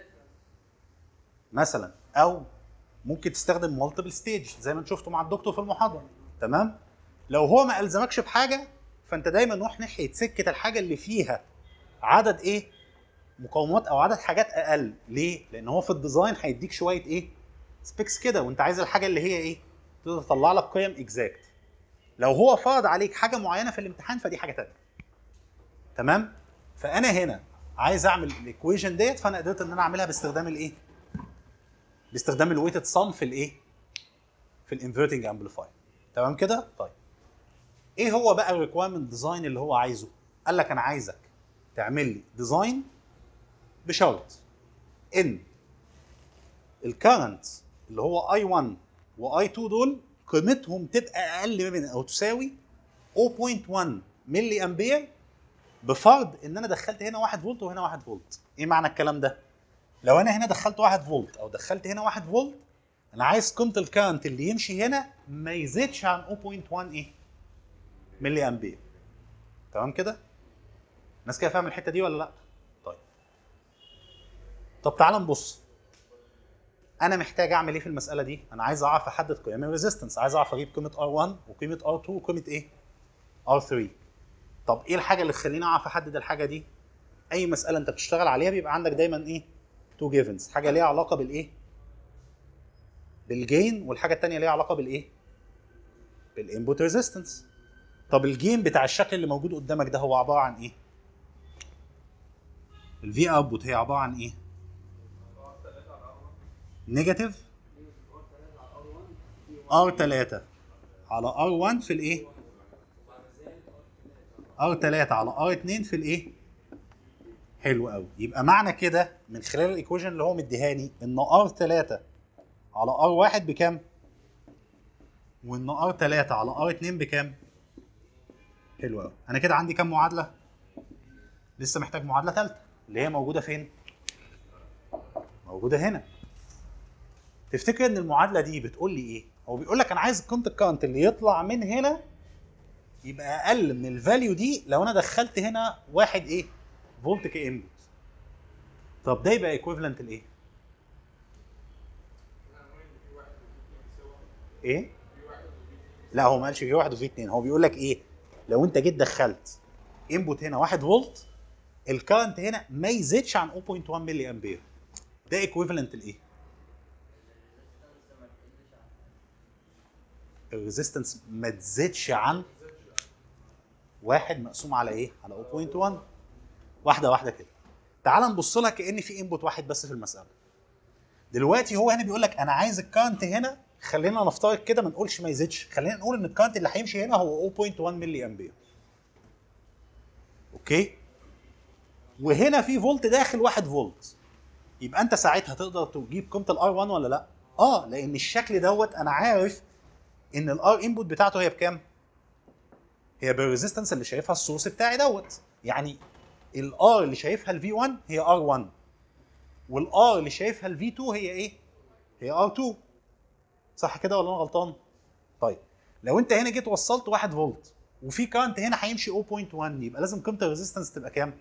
مثلا او ممكن تستخدم مالتيبل ستيج زي ما انت شفتوا مع الدكتور في المحاضره تمام لو هو ما الزمكش بحاجه فانت دايما روح ناحيه سكه الحاجه اللي فيها عدد ايه مقاومات او عدد حاجات اقل ليه لان هو في الديزاين هيديك شويه ايه سبيكس كده وانت عايز الحاجه اللي هي ايه تقدر تطلع لك قيم اكزاكت لو هو فرض عليك حاجه معينه في الامتحان فدي حاجه تانية تمام فانا هنا عايز اعمل الايكويشن ديت فانا قدرت ان انا اعملها باستخدام الايه باستخدام الويتد سم في الايه في الانفرتنج امبليفاير تمام كده طيب ايه هو بقى الريكويرمنت ديزاين اللي هو عايزه قال لك انا عايزك تعمل لي ديزاين بشرط ان الكرنت اللي هو اي 1 واي 2 دول قيمتهم تبقى اقل من او تساوي 0.1 ملي امبير بفرض ان انا دخلت هنا 1 فولت وهنا 1 فولت ايه معنى الكلام ده لو انا هنا دخلت 1 فولت او دخلت هنا 1 فولت انا عايز قيمه الكرنت اللي يمشي هنا ما يزيدش عن 0.1 ايه ملي امبير تمام كده الناس كده فاهم الحته دي ولا لا طيب طب تعال نبص انا محتاج اعمل ايه في المساله دي انا عايز اعرف احدد قيم الريزيستنس عايز اعرف اجيب قيمه R1 وقيمه R2 وقيمه ايه R3 طب ايه الحاجه اللي تخليني اعرف احدد الحاجه دي اي مساله انت بتشتغل عليها بيبقى عندك دايما ايه تو جيفنز حاجه ليها علاقه بالايه بالجين والحاجه الثانيه ليها علاقه بالايه بالانبوت ريزيستنس طب الجين بتاع الشكل اللي موجود قدامك ده هو عباره عن ايه الفي اوتبوت هي عباره عن ايه نيجاتيف R3 على R1 في الايه R3 على R2 في الايه حلو قوي يبقى معنى كده من خلال الايكويشن اللي هو مديهاني ان ار 3 على ار 1 بكام؟ وان ار 3 على ار 2 بكام؟ حلو قوي انا كده عندي كام معادله؟ لسه محتاج معادله ثالثه اللي هي موجوده فين؟ موجوده هنا تفتكر ان المعادله دي بتقول لي ايه؟ هو بيقول لك انا عايز الكونت الكارنت اللي يطلع من هنا يبقى اقل من الفاليو دي لو انا دخلت هنا واحد ايه؟ فولت كانبوت. طب ده يبقى ايكويفالنت لايه؟ ايه؟ لا هو ما قالش في واحد وفي اتنين هو بيقول لك ايه؟ لو انت جيت دخلت انبوت هنا 1 فولت الكارنت هنا ما يزيدش عن 0.1 ملي امبير ده ايكويفالنت لايه؟ الريزيستنس ما تزيدش عن واحد مقسوم على ايه؟ على 0.1 واحده واحده كده تعال نبص لها كان في انبوت واحد بس في المساله دلوقتي هو هنا بيقول لك انا عايز الكارنت هنا خلينا نفترض كده ما نقولش ما يزيدش خلينا نقول ان الكارنت اللي هيمشي هنا هو 0.1 ملي امبير اوكي وهنا في فولت داخل 1 فولت يبقى انت ساعتها تقدر تجيب قيمه الار 1 ولا لا اه لان الشكل دوت انا عارف ان الار انبوت بتاعته هي بكام هي بالريزيستنس اللي شايفها السورس بتاعي دوت يعني الار اللي شايفها الفي 1 هي ار 1 والار اللي شايفها الفي 2 هي ايه هي ار 2 صح كده ولا انا غلطان طيب لو انت هنا جيت وصلت 1 فولت وفي كارنت هنا هيمشي 0.1 يبقى لازم قيمه الريزيستنس تبقى كام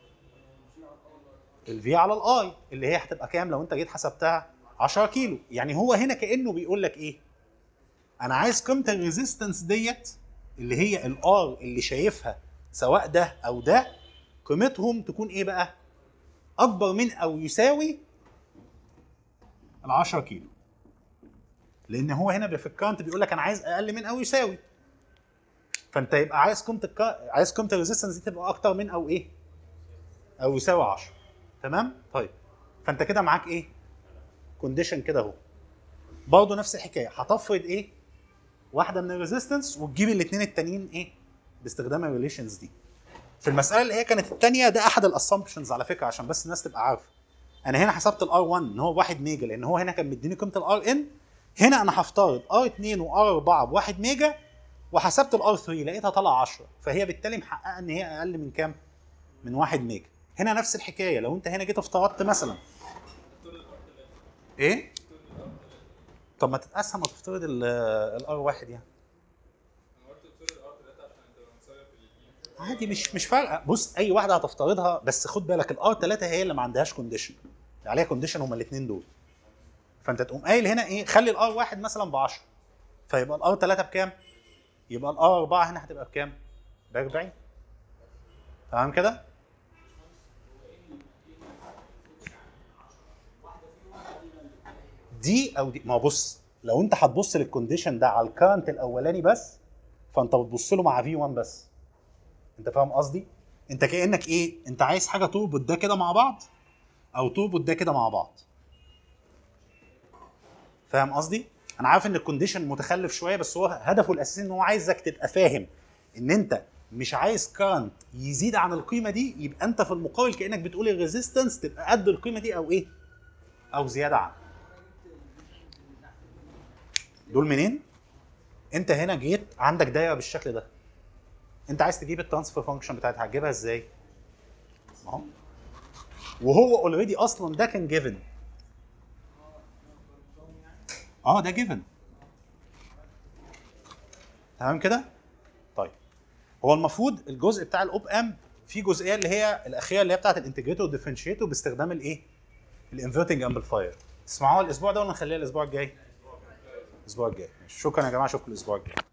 الفي على الاي اللي هي هتبقى كام لو انت جيت حسبتها 10 كيلو يعني هو هنا كانه بيقول لك ايه انا عايز قيمه الريزيستنس ديت اللي هي الار اللي شايفها سواء ده او ده قيمتهم تكون ايه بقى اكبر من او يساوي ال 10 كيلو لان هو هنا في الكارنت بيقول لك انا عايز اقل من او يساوي فانت يبقى عايز قيمه الكا... عايز قيمه الريزيستنس دي تبقى اكتر من او ايه او يساوي 10 تمام طيب فانت كده معاك ايه كونديشن كده اهو برضه نفس الحكايه هتفرض ايه واحده من الريزيستنس وتجيب الاثنين التانيين ايه باستخدام الريليشنز دي في المساله اللي هي كانت الثانيه ده احد الاسامبشنز على فكره عشان بس الناس تبقى عارفه انا هنا حسبت الار 1 ان هو 1 ميجا لان هو هنا كان مديني قيمه الار ان هنا انا هفترض ار 2 وار 4 ب 1 ميجا وحسبت الار 3 لقيتها طالعه 10 فهي بالتالي محققه ان هي اقل من كام؟ من 1 ميجا هنا نفس الحكايه لو انت هنا جيت افترضت مثلا ايه؟ طب ما تتقسم وتفترض الار 1 يعني عادي مش مش فارقه بص اي واحده هتفترضها بس خد بالك الار 3 هي اللي ما عندهاش كونديشن عليها كونديشن هما الاثنين دول فانت تقوم قايل هنا ايه خلي الار 1 مثلا ب 10 فيبقى الار 3 بكام؟ يبقى الار 4 هنا هتبقى بكام؟ ب 40 تمام كده؟ دي او دي ما هو بص لو انت هتبص للكونديشن ده على الكارنت الاولاني بس فانت بتبص له مع في 1 بس انت فاهم قصدي؟ انت كانك ايه؟ انت عايز حاجه تربط ده كده مع بعض او تربط ده كده مع بعض فاهم قصدي؟ انا عارف ان الكونديشن متخلف شويه بس هو هدفه الاساسي ان هو عايزك تبقى فاهم ان انت مش عايز كارنت يزيد عن القيمه دي يبقى انت في المقابل كانك بتقول الريزيستنس تبقى قد القيمه دي او ايه؟ او زياده عنها. دول منين؟ انت هنا جيت عندك دايره بالشكل ده. انت عايز تجيب الترانسفير فانكشن بتاعتها هتجيبها ازاي؟ اهو وهو اوريدي اصلا ده كان جيفن اه ده جيفن تمام كده طيب هو المفروض الجزء بتاع الاوب ام في جزئيه اللي هي الاخيره اللي هي بتاعت الانتجريتور والديفرنشيتور باستخدام الايه الانفرتنج امبليفاير تسمعوها الاسبوع ده ولا نخليها الاسبوع الجاي الاسبوع الجاي شكرا يا جماعه اشوفكم الاسبوع الجاي